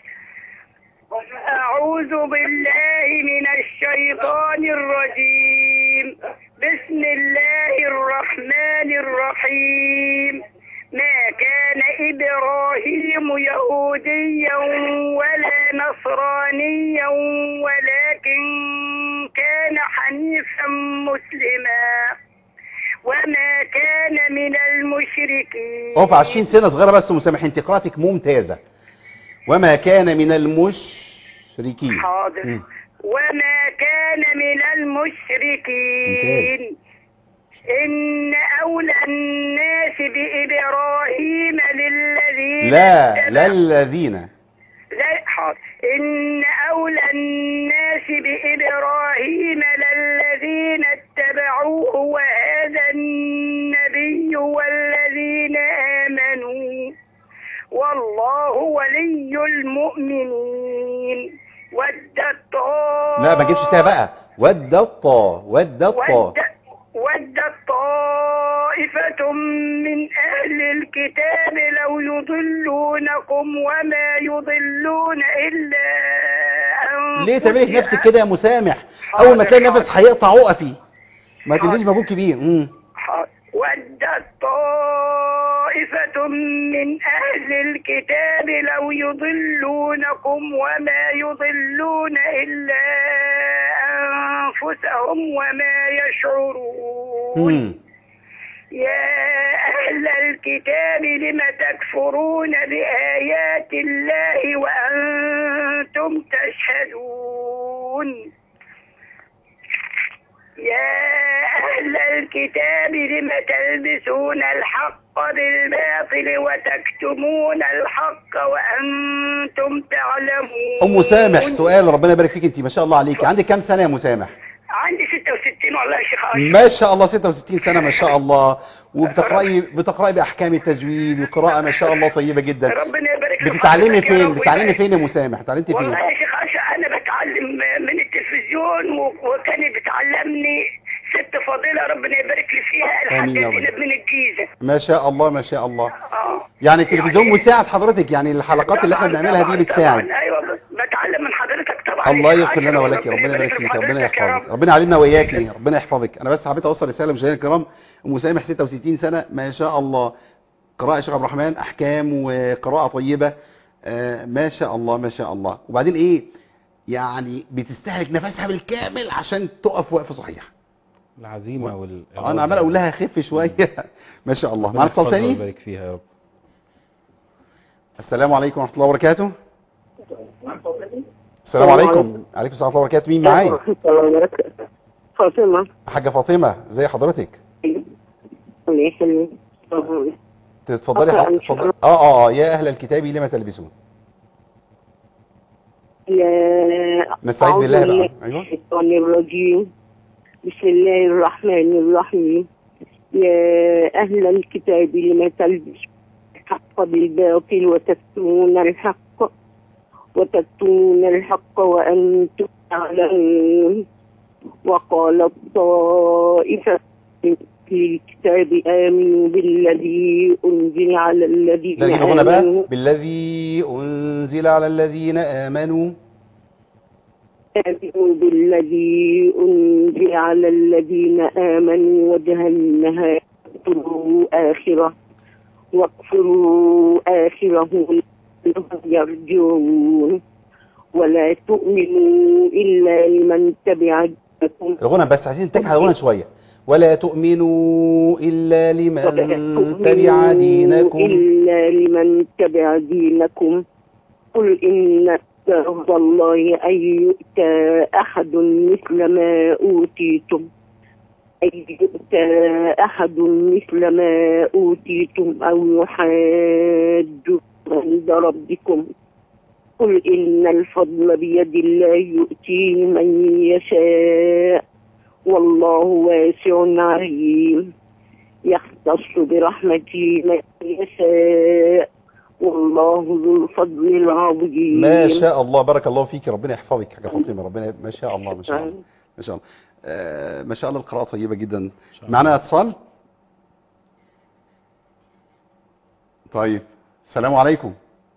Speaker 4: أعوذ بالله من الشيطان الرجيم بسم الله الرحمن الرحيم ما كان إبراهيم يهوديا ولا نصرانيا ولكن كان حنيفا مسلما وما كان من المشركين
Speaker 2: اقف 20 سنه صغيره بس ام سامح انت قراءتك ممتازه وما كان من المشركين
Speaker 4: حاضر
Speaker 2: مم.
Speaker 4: وما كان من المشركين إن أولى الناس بإبراهيم للذين
Speaker 2: لا
Speaker 4: اتبعوا-
Speaker 2: لا الذين
Speaker 4: لا حاضر إن أولى الناس بإبراهيم للذين اتبعوه وهذا النبي والذين آمنوا والله ولي المؤمنين ود الطائف
Speaker 2: لا ما تجيبش تاء بقى ود الطا ود الطا
Speaker 4: ود ودت طائفة من أهل الكتاب لو يضلونكم وما يضلون إلا أنفسهم
Speaker 2: ليه تعملي في نفسك كده يا مسامح اول ما تلاقي نفس هيقطع وقفي ما تديش مجهود كبير امم
Speaker 4: ودت طائفة من أهل الكتاب لو يضلونكم وما يضلون إلا أنفسهم وما يشعرون
Speaker 2: امم
Speaker 4: يا أهل الكتاب لم تكفرون بآيات الله وأنتم تشهدون يا أهل الكتاب لم تلبسون الحق بالباطل وتكتمون الحق وأنتم تعلمون
Speaker 2: ام مسامح سؤال ربنا يبارك فيك انت ما شاء الله عليك عندك كام سنه يا مسامح
Speaker 4: عندي 66 والله يا شيخ أشرف
Speaker 2: ما شاء الله 66 سنه ما شاء الله وبتقراي بتقراي باحكام التجويد وقراءه ما شاء الله طيبه جدا
Speaker 4: ربنا يبارك في
Speaker 2: بتتعلمي
Speaker 4: حضرتك يا
Speaker 2: فين
Speaker 4: رب
Speaker 2: بتتعلمي
Speaker 4: ويبارك
Speaker 2: فين يا مسامح اتعلمتي فين
Speaker 4: والله يا شيخ أشرف أنا بتعلم من التلفزيون و- وكان بتعلمني ست فضيلة ربنا يبارك لي فيها
Speaker 2: آمين يا
Speaker 4: الحاج
Speaker 2: رب.
Speaker 4: زينب من الجيزة
Speaker 2: ما شاء الله ما شاء الله
Speaker 4: اه
Speaker 2: يعني التلفزيون مساعد حضرتك يعني الحلقات اللي احنا
Speaker 4: طبعاً،
Speaker 2: بنعملها
Speaker 4: طبعاً،
Speaker 2: دي بتساعد
Speaker 4: طبعاً، ايوه بس بتعلم من حضرتك طبعا
Speaker 2: الله
Speaker 4: يا شيخ
Speaker 2: يغفر لنا
Speaker 4: أشرف،
Speaker 2: ولك ربنا يبارك فيك ربنا
Speaker 4: حضرتك يا
Speaker 2: يحفظك
Speaker 4: رب.
Speaker 2: ربنا يعلمنا وياكي ربنا يحفظك انا بس حبيت اوصل رساله لمشاهدينا الكرام ام مسامح 66 سنه ما شاء الله قراءه شيخ عبد الرحمن احكام وقراءه طيبه آه ما شاء الله ما شاء الله وبعدين ايه يعني بتستهلك نفسها بالكامل عشان تقف وقف صحيح
Speaker 3: العزيمه وال
Speaker 2: انا عمال اقول لها خف شويه ما شاء الله
Speaker 3: ربنا
Speaker 2: معانا اتصال
Speaker 3: يحفظها
Speaker 2: ثاني
Speaker 3: ويبارك فيها يا رب
Speaker 2: السلام عليكم ورحمه الله وبركاته السلام عليكم عليكم السلام ورحمه الله وبركاته مين معايا
Speaker 5: فاطمة
Speaker 2: حاجه فاطمه زي حضرتك
Speaker 5: الله يخليك
Speaker 2: تتفضلي
Speaker 5: أقرأ
Speaker 2: حضرتك
Speaker 5: إن شاء
Speaker 2: اتفضلي اه اه اه يا اهل الكتاب لما تلبسون
Speaker 5: يا
Speaker 2: نستعيذ
Speaker 5: أعوذ
Speaker 2: بالله بقى.
Speaker 5: من
Speaker 2: أيوة.
Speaker 5: الشيطان الرجيم بسم الله الرحمن الرحيم يا أهل الكتاب لم تلبسون الحق بالباطل وتكتمون الحق وتكتمون الحق وأنتم تعلمون وقال الطائفة في الكتاب آمنوا بالذي أنزل على الذين
Speaker 2: ده نجيب هنا بقى
Speaker 5: آمنوا
Speaker 2: بالذي انزل على الذين امنوا
Speaker 5: آمنوا بالذي أنزل على الذين آمنوا وجه النهار واكفروا آخرة واكفروا آخره لعلهم يرجعون ولا تؤمنوا إلا لمن تبع دينكم
Speaker 2: الغنى بس عايزين نتك على الغنى شويه ولا تؤمنوا الا
Speaker 5: ولا
Speaker 2: لمن تبع
Speaker 5: تؤمنوا
Speaker 2: دينكم
Speaker 5: إلا لمن تبع دينكم قل إن هدى الله أن يؤتى أحد مثل ما أوتيتم أن يؤتى أحد مثل ما أوتيتم أو يحاجوا عند ربكم قل إن الفضل بيد الله يؤتيه من يشاء والله واسع عليم يختص برحمته من يشاء والله ذو الفضل العظيم
Speaker 2: ما شاء الله بارك الله فيك ربنا يحفظك حاجه فاطمه ربنا ما شاء الله ما شاء الله ما شاء الله آه ما شاء الله القراءه طيبه جدا معنا اتصال طيب السلام عليكم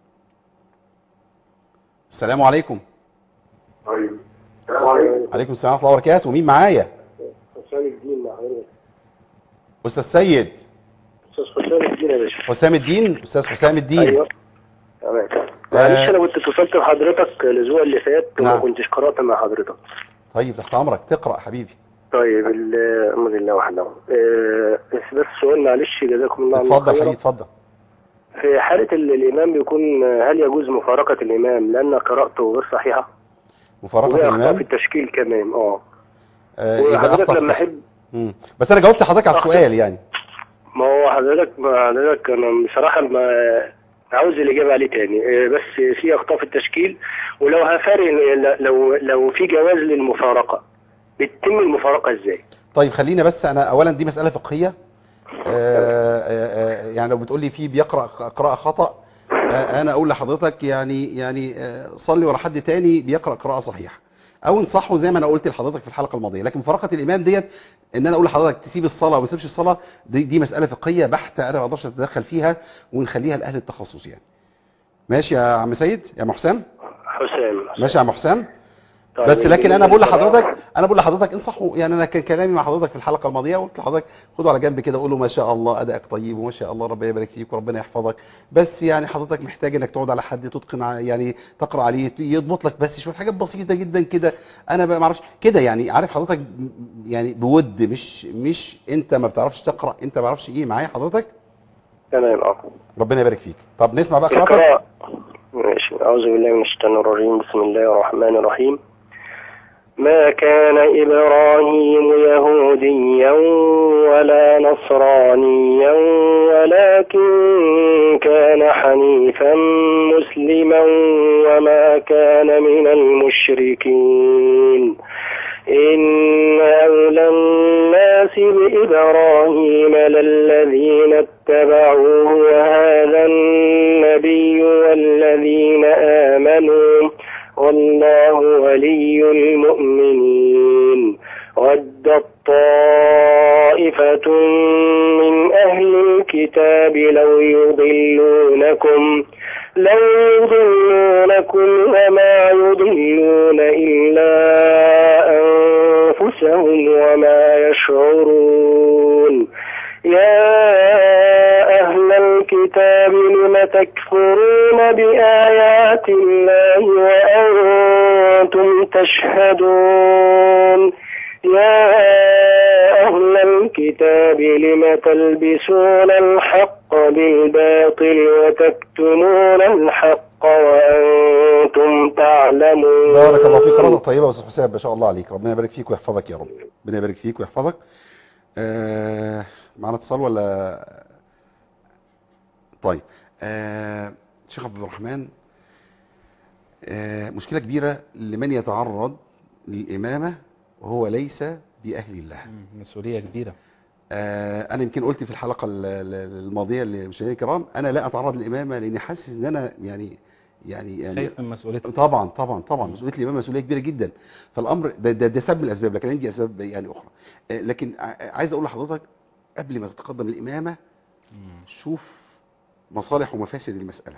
Speaker 2: السلام عليكم
Speaker 6: طيب السلام عليكم
Speaker 2: عليكم السلام ورحمه الله وبركاته مين معايا
Speaker 6: حسام الدين مع حضرتك
Speaker 2: استاذ سيد
Speaker 6: استاذ حسام الدين يا باشا
Speaker 2: حسام الدين استاذ حسام الدين
Speaker 6: ايوه تمام معلش انا كنت اتصلت بحضرتك الاسبوع اللي فات وما
Speaker 2: نعم.
Speaker 6: كنتش قرات مع حضرتك
Speaker 2: طيب تحت امرك تقرا حبيبي
Speaker 6: طيب ال- الحمد لله وحده آه، بس بس سؤال معلش جزاكم الله عنه
Speaker 2: اتفضل
Speaker 6: خيرا.
Speaker 2: حبيبي اتفضل
Speaker 6: في حالة ال- الإمام بيكون هل يجوز مفارقة الإمام لأن قراءته غير صحيحة؟
Speaker 2: مفارقه
Speaker 6: وهي أخطاء
Speaker 2: الامام
Speaker 6: في التشكيل كمان اه
Speaker 2: آه يبقى
Speaker 6: وحضرتك
Speaker 2: أخطأ في
Speaker 6: لما
Speaker 2: التح-
Speaker 6: أحب
Speaker 2: مم. بس انا جاوبت حضرتك على
Speaker 6: أخطأ.
Speaker 2: السؤال يعني
Speaker 6: ما هو حضرتك ما حضرتك انا بصراحه ما عاوز الاجابه عليه تاني إيه، بس في اخطاء في التشكيل ولو هفارق لو لو في جواز للمفارقه بتتم المفارقه ازاي؟
Speaker 2: طيب خلينا بس انا اولا دي مساله فقهيه آه، آه، آه، يعني لو بتقول لي في بيقرا قراءه خطا آه، انا اقول لحضرتك يعني يعني آه، صلي ورا حد تاني بيقرا قراءه صحيحه او انصحه زي ما انا قلت لحضرتك في الحلقه الماضيه لكن مفارقه الامام ديت ان انا اقول لحضرتك تسيب الصلاه وما تسيبش الصلاه دي, دي مساله فقهيه بحته انا ما اقدرش اتدخل فيها ونخليها لاهل التخصص يعني ماشي يا عم سيد يا ام حسام
Speaker 6: حسام
Speaker 2: ماشي يا عم حسام
Speaker 6: طيب،
Speaker 2: بس لكن انا بقول
Speaker 6: بالنسبة-
Speaker 2: لحضرتك انا بقول لحضرتك انصحه يعني انا كان كلامي مع حضرتك في الحلقه الماضيه قلت لحضرتك خده على جنب كده قول له ما شاء الله ادائك طيب وما شاء الله ربنا يبارك فيك وربنا يحفظك بس يعني حضرتك محتاج انك تقعد على حد تتقن ع- يعني تقرا عليه يضبط لك بس شويه حاجات بسيطه جدا كده انا بقى ما اعرفش كده يعني عارف حضرتك م- يعني بود مش مش انت ما بتعرفش تقرا انت ما بعرفش ايه معايا حضرتك
Speaker 6: تمام اه
Speaker 2: ربنا يبارك فيك طب نسمع بقى قراءتك
Speaker 6: القراءة ماشي أعوذ بالله من الشيطان الرجيم بسم الله الرحمن الرحيم ما كان إبراهيم يهوديا ولا نصرانيا ولكن كان حنيفا مسلما وما كان من المشركين إن أولى الناس بإبراهيم للذين اتبعوه وهذا النبي والذين آمنوا والله ولي المؤمنين ودت طائفة من أهل الكتاب لو يضلونكم لو يضلونكم وما يضلون إلا أنفسهم وما يشعرون يا أهل الكتاب لم تكفرون بآيات الله وأنتم تشهدون يا أهل الكتاب لم تلبسون الحق بالباطل وتكتمون الحق وأنتم تعلمون
Speaker 2: بارك الله فيك قراءتك طيبه يا استاذ حسام ما شاء الله عليك ربنا يبارك فيك ويحفظك يا رب ربنا يبارك فيك ويحفظك آه معنا اتصال ولا طيب آه شيخ عبد الرحمن آه مشكله كبيره لمن يتعرض للامامه وهو ليس باهل الله
Speaker 3: مم، مسؤوليه كبيره
Speaker 2: آه انا يمكن قلت في الحلقه ال- ال- الماضيه للمشاهدين الكرام انا لا اتعرض للامامه لاني حاسس ان انا يعني يعني يعني
Speaker 3: خايف من مسؤوليتك
Speaker 2: طبعا طبعا طبعا مسؤوليه الامام مسؤوليه كبيره جدا فالامر ده ده, ده سبب من الاسباب لكن عندي اسباب يعني اخرى آه، لكن ع- عايز اقول لحضرتك قبل ما تتقدم الامامه
Speaker 3: مم.
Speaker 2: شوف مصالح ومفاسد المساله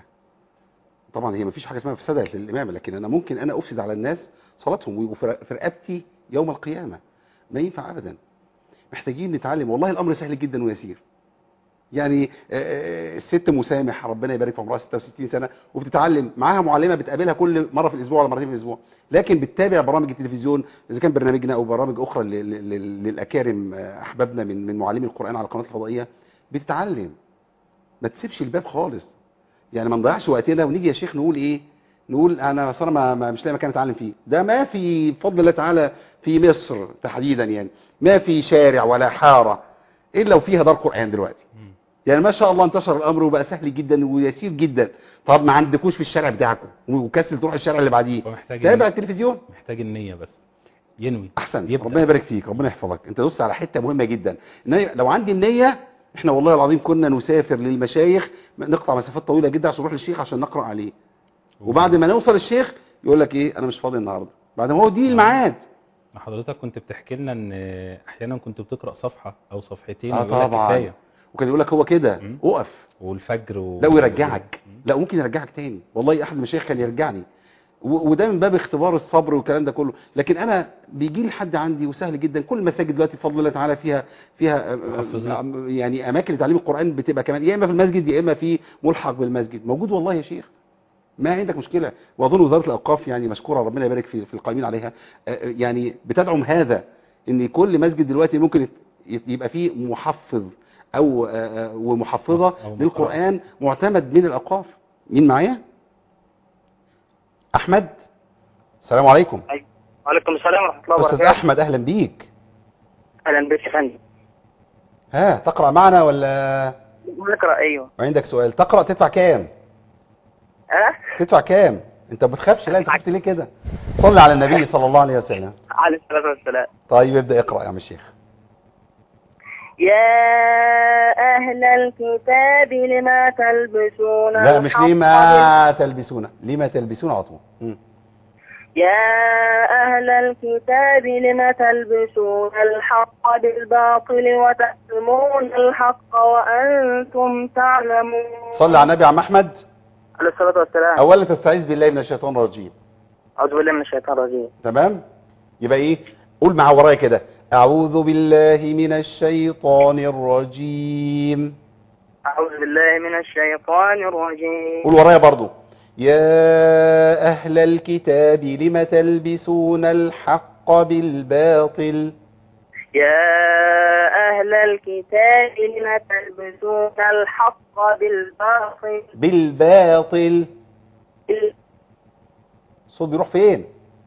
Speaker 2: طبعا هي مفيش حاجه اسمها مفسده للامامه لكن انا ممكن انا افسد على الناس صلاتهم ويبقوا في في رقبتي يوم القيامه ما ينفع ابدا محتاجين نتعلم والله الامر سهل جدا ويسير يعني آه، آه، الست مسامح ربنا يبارك في عمرها 66 سنه وبتتعلم معاها معلمه بتقابلها كل مره في الاسبوع ولا مرتين في الاسبوع لكن بتتابع برامج التلفزيون اذا كان برنامجنا او برامج اخرى ل- ل- ل- للاكارم آه، احبابنا من من معلمي القران على القناه الفضائيه بتتعلم ما تسيبش الباب خالص يعني ما نضيعش وقتنا ونيجي يا شيخ نقول ايه نقول انا اصل انا ما- ما- مش لاقي مكان اتعلم فيه ده ما في بفضل الله تعالى في مصر تحديدا يعني ما في شارع ولا حاره الا وفيها دار قران دلوقتي
Speaker 3: مم.
Speaker 2: يعني ما شاء الله انتشر الامر وبقى سهل جدا ويسير جدا طب ما عندكوش في الشارع بتاعكم وكسل تروح الشارع اللي بعديه
Speaker 3: ومحتاج
Speaker 2: تابع
Speaker 3: النية.
Speaker 2: التلفزيون
Speaker 3: محتاج النية بس ينوي
Speaker 2: احسن
Speaker 3: يبدأ.
Speaker 2: ربنا يبارك فيك ربنا يحفظك انت دوست على حته مهمه جدا ان أنا لو عندي النيه احنا والله العظيم كنا نسافر للمشايخ نقطع مسافات طويله جدا عشان نروح للشيخ عشان نقرا عليه وبعد ما نوصل الشيخ يقول لك ايه انا مش فاضي النهارده بعد ما هو دي الميعاد
Speaker 3: ما حضرتك كنت بتحكي لنا ان احيانا كنت بتقرا صفحه او صفحتين
Speaker 2: اه
Speaker 3: ويقول لك
Speaker 2: طبعا
Speaker 3: كفايه
Speaker 2: وكان يقول لك هو كده
Speaker 3: مم.
Speaker 2: اقف
Speaker 3: والفجر و...
Speaker 2: لا ويرجعك
Speaker 3: مم.
Speaker 2: لا ممكن يرجعك تاني والله احد المشايخ كان يرجعني و- وده من باب اختبار الصبر والكلام ده كله لكن انا بيجي لي حد عندي وسهل جدا كل المساجد دلوقتي بفضل الله تعالى فيها فيها آه،
Speaker 3: محفظين.
Speaker 2: آه، يعني اماكن لتعليم القران بتبقى كمان يا اما في المسجد يا اما في ملحق بالمسجد موجود والله يا شيخ ما عندك مشكله واظن وزاره الاوقاف يعني مشكوره ربنا يبارك في في القائمين عليها آه، آه، يعني بتدعم هذا ان كل مسجد دلوقتي ممكن يت- يبقى فيه محفظ او آه، آه، ومحفظه
Speaker 3: أو مقرأ.
Speaker 2: للقران معتمد من الاوقاف مين معايا احمد السلام عليكم
Speaker 7: وعليكم السلام ورحمة الله
Speaker 2: استاذ
Speaker 7: وبركاته
Speaker 2: احمد اهلا بيك
Speaker 7: أهلا بك يا فندم
Speaker 2: ها تقرا معنا ولا
Speaker 7: نقرأ أيوه
Speaker 2: عندك سؤال تقرا تدفع كام
Speaker 7: أه
Speaker 2: تدفع كام انت ما بتخافش لا انت خفت ليه كده صلي على النبي صلى الله عليه وسلم
Speaker 7: عليه الصلاة والسلام
Speaker 2: طيب ابدا اقرا يا عم الشيخ
Speaker 7: يا أهل الكتاب لما تلبسون
Speaker 2: لا مش
Speaker 7: الحق
Speaker 2: ليه ما تلبسون ليه ما تلبسون على طول مم.
Speaker 7: يا أهل الكتاب لم تلبسون الحق بالباطل وتكتمون الحق وأنتم تعلمون
Speaker 2: صلي على النبي عم احمد
Speaker 7: عليه الصلاة والسلام
Speaker 2: اولا تستعيذ بالله من الشيطان الرجيم
Speaker 7: أعوذ بالله من الشيطان الرجيم
Speaker 2: تمام يبقى ايه قول معاه ورايا كده اعوذ بالله من الشيطان الرجيم
Speaker 7: أعوذ بالله من الشيطان الرجيم
Speaker 2: قول ورايا برضو يا اهل الكتاب لم تلبسون الحق بالباطل
Speaker 7: يا أهل الكتاب لم تلبسون الحق بالباطل
Speaker 2: بالباطل الصوت بيروح فين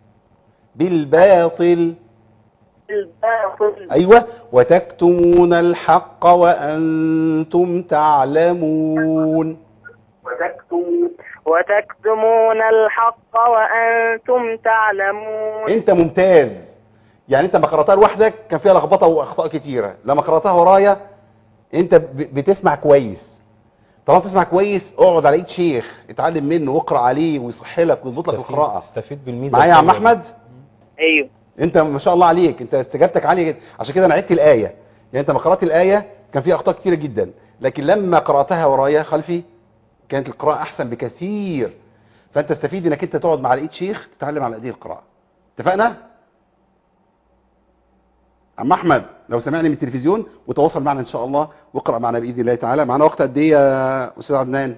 Speaker 2: بالباطل
Speaker 7: بالباطل
Speaker 2: ايوه وتكتمون الحق وانتم تعلمون
Speaker 7: وتكتمون وتكتمون الحق وأنتم تعلمون
Speaker 2: انت ممتاز يعني انت ما قراتها لوحدك كان فيها لخبطه واخطاء كتيره لما قراتها ورايا انت ب- بتسمع كويس طالما بتسمع كويس اقعد على ايد شيخ اتعلم منه واقرا عليه ويصح لك ويظبط لك
Speaker 3: تستفيد-
Speaker 2: القراءه
Speaker 3: تستفيد بالميزه
Speaker 2: معايا يا عم
Speaker 3: الحلوة دي.
Speaker 2: احمد
Speaker 7: أيوه
Speaker 2: انت ما شاء الله عليك انت استجابتك عاليه جدا عشان كده انا عدت الايه يعني انت لما قرات الايه كان فيها اخطاء كتيره جدا لكن لما قراتها ورايا خلفي كانت القراءه احسن بكثير فانت تستفيد انك انت تقعد مع ايد شيخ تتعلم على ايديه القراءه اتفقنا عم احمد لو سمعني من التلفزيون وتواصل معنا ان شاء الله واقرا معنا باذن الله تعالى معنا وقت قد ايه يا استاذ عدنان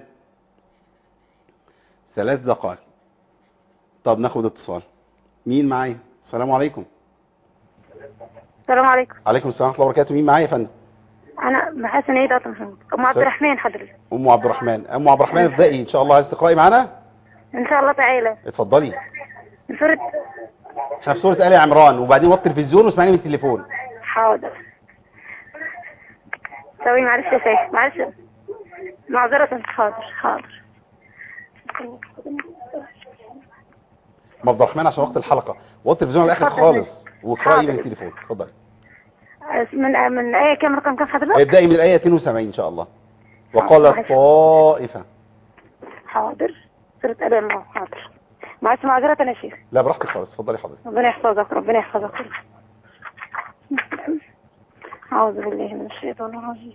Speaker 2: ثلاث دقائق طب ناخد اتصال مين معايا السلام عليكم
Speaker 8: السلام عليكم
Speaker 2: عليكم السلام ورحمه الله وبركاته مين معايا يا فندم
Speaker 8: انا محسن عيد عطا محمد ام عبد
Speaker 2: سلام.
Speaker 8: الرحمن حضرتك
Speaker 2: ام عبد الرحمن ام عبد الرحمن ابدأي ان شاء الله عايز تقراي معانا
Speaker 8: ان شاء الله تعالى
Speaker 2: اتفضلي
Speaker 8: سورة
Speaker 2: احنا في سوره ال عمران وبعدين وطي التلفزيون واسمعيني من التليفون
Speaker 8: حاضر ثواني معلش يا شيخ معلش معذرة حاضر حاضر
Speaker 2: ام عبد الرحمن عشان وقت الحلقه وطي التلفزيون على الاخر
Speaker 8: اتفضل.
Speaker 2: خالص واقراي من
Speaker 8: حاضر.
Speaker 2: التليفون اتفضلي
Speaker 8: من من ايه كام رقم كام حضرتك
Speaker 2: ابدأي من الايه 72 ان شاء الله وقالت
Speaker 8: معلش.
Speaker 2: طائفه
Speaker 8: حاضر سورة آل عمران حاضر معلش معذرة يا شيخ
Speaker 2: لا براحتك خالص اتفضلي حضرتك
Speaker 8: ربنا يحفظك ربنا يحفظك أعوذ بالله من الشيطان الرجيم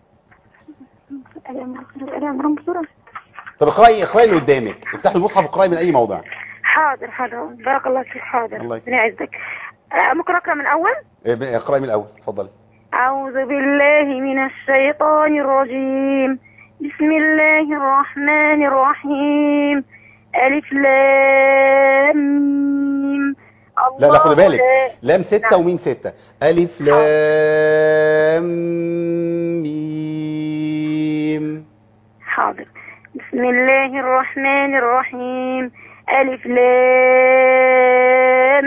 Speaker 8: آل عمران سورة آل عمران بسرعة
Speaker 2: طب اقراي اقراي اللي قدامك افتحي المصحف واقراي من اي موضع
Speaker 8: حاضر حاضر بارك الله فيك حاضر
Speaker 2: الله يكرمك.
Speaker 8: ربنا يعزك آه، ممكن اقرا من اول
Speaker 2: اه، اقراي من الاول اتفضلي
Speaker 8: اعوذ بالله من الشيطان الرجيم بسم الله الرحمن الرحيم الف لام ميم
Speaker 2: لا لا خدي
Speaker 8: الله
Speaker 2: بالك
Speaker 8: لا-
Speaker 2: لام ستة
Speaker 8: نعم.
Speaker 2: وميم ستة ألف لام ميم
Speaker 8: حاضر بسم الله الرحمن الرحيم ألف لام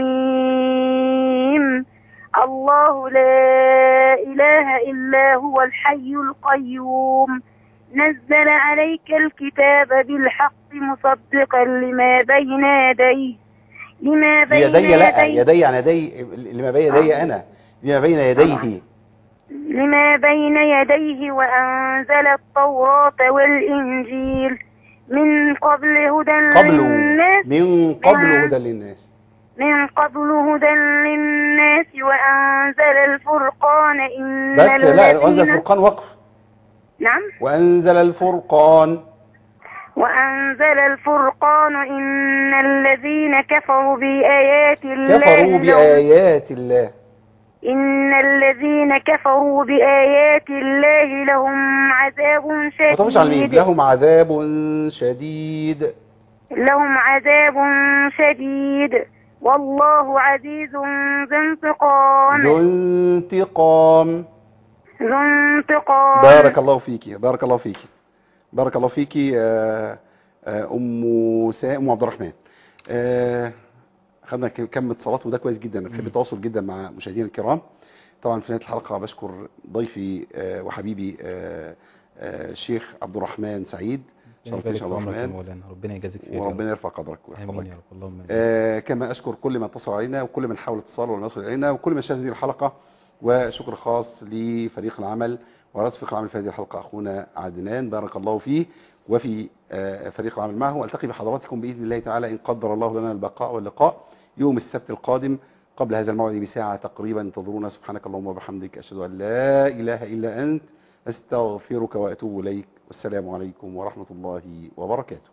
Speaker 8: ميم الله لا إله إلا هو الحي القيوم نزل عليك الكتاب بالحق مصدقا لما بين يديه لما بين
Speaker 2: يدي لا
Speaker 8: يديه
Speaker 2: يدي يعني يدي لما بين يدي أنا لما بين يديه
Speaker 8: لما بين يديه وأنزل التوراة والإنجيل من قبل هدى
Speaker 2: قبله
Speaker 8: للناس
Speaker 2: من قبل هدى للناس
Speaker 8: من قبل هدى للناس وأنزل الفرقان إن
Speaker 2: بس لا وأنزل
Speaker 8: الذين
Speaker 2: الفرقان وقف
Speaker 8: نعم
Speaker 2: وأنزل الفرقان
Speaker 8: وأنزل الفرقان إن الذين كفروا بآيات الله
Speaker 2: كفروا
Speaker 8: لهم-
Speaker 2: بآيات الله
Speaker 8: إن الذين كفروا بآيات الله لهم عذاب
Speaker 2: ما تقفش على الميم
Speaker 8: شديد
Speaker 2: لهم عذاب شديد
Speaker 8: لهم عذاب شديد والله عزيز ذو انتقام
Speaker 2: ذو انتقام
Speaker 8: ذو انتقام
Speaker 2: بارك الله فيكي بارك الله فيكي بارك الله فيكي آه، آه، ام سا ام عبد الرحمن آه، خدنا ك- كم اتصالات وده كويس جدا انا بحب التواصل جدا مع مشاهدينا الكرام طبعا في نهايه الحلقه بشكر ضيفي آه، وحبيبي آه، آه، الشيخ عبد الرحمن سعيد
Speaker 3: ربنا
Speaker 2: شرفتني
Speaker 3: يبارك
Speaker 2: يا
Speaker 3: في
Speaker 2: عبد
Speaker 3: عمرك يا
Speaker 2: الرحمن
Speaker 3: مولانا ربنا يجازيك خير يا رب.
Speaker 2: وربنا يرفع قدرك
Speaker 3: امين
Speaker 2: ويحفظك
Speaker 3: يا رب اللهم امين
Speaker 2: آه كما أشكر كل من اتصل علينا وكل من حاول اتصال ولم يصل إلينا وكل من شاهد هذه الحلقة وشكر خاص لفريق العمل ورئيس فريق العمل في هذه الحلقة أخونا عدنان بارك الله فيه وفي آه، فريق العمل معه والتقي بحضراتكم بإذن الله تعالى إن قدر الله لنا البقاء واللقاء يوم السبت القادم قبل هذا الموعد بساعة تقريبا انتظرونا سبحانك اللهم وبحمدك أشهد أن لا إله إلا أنت أستغفرك وأتوب إليك والسلام عليكم ورحمة الله وبركاته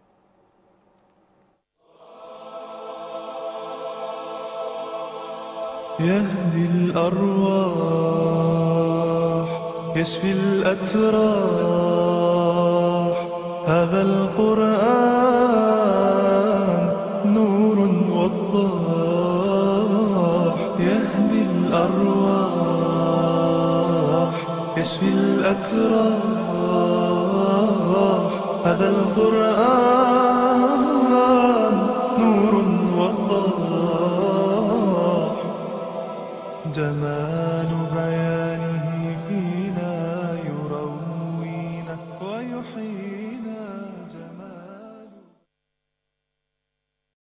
Speaker 1: يهدي الأرواح يشفي الأتراح هذا القرآن نور وضاح يهدي الأرواح يشفي الأتراح هذا القرآن نور وضاح جمال بعيد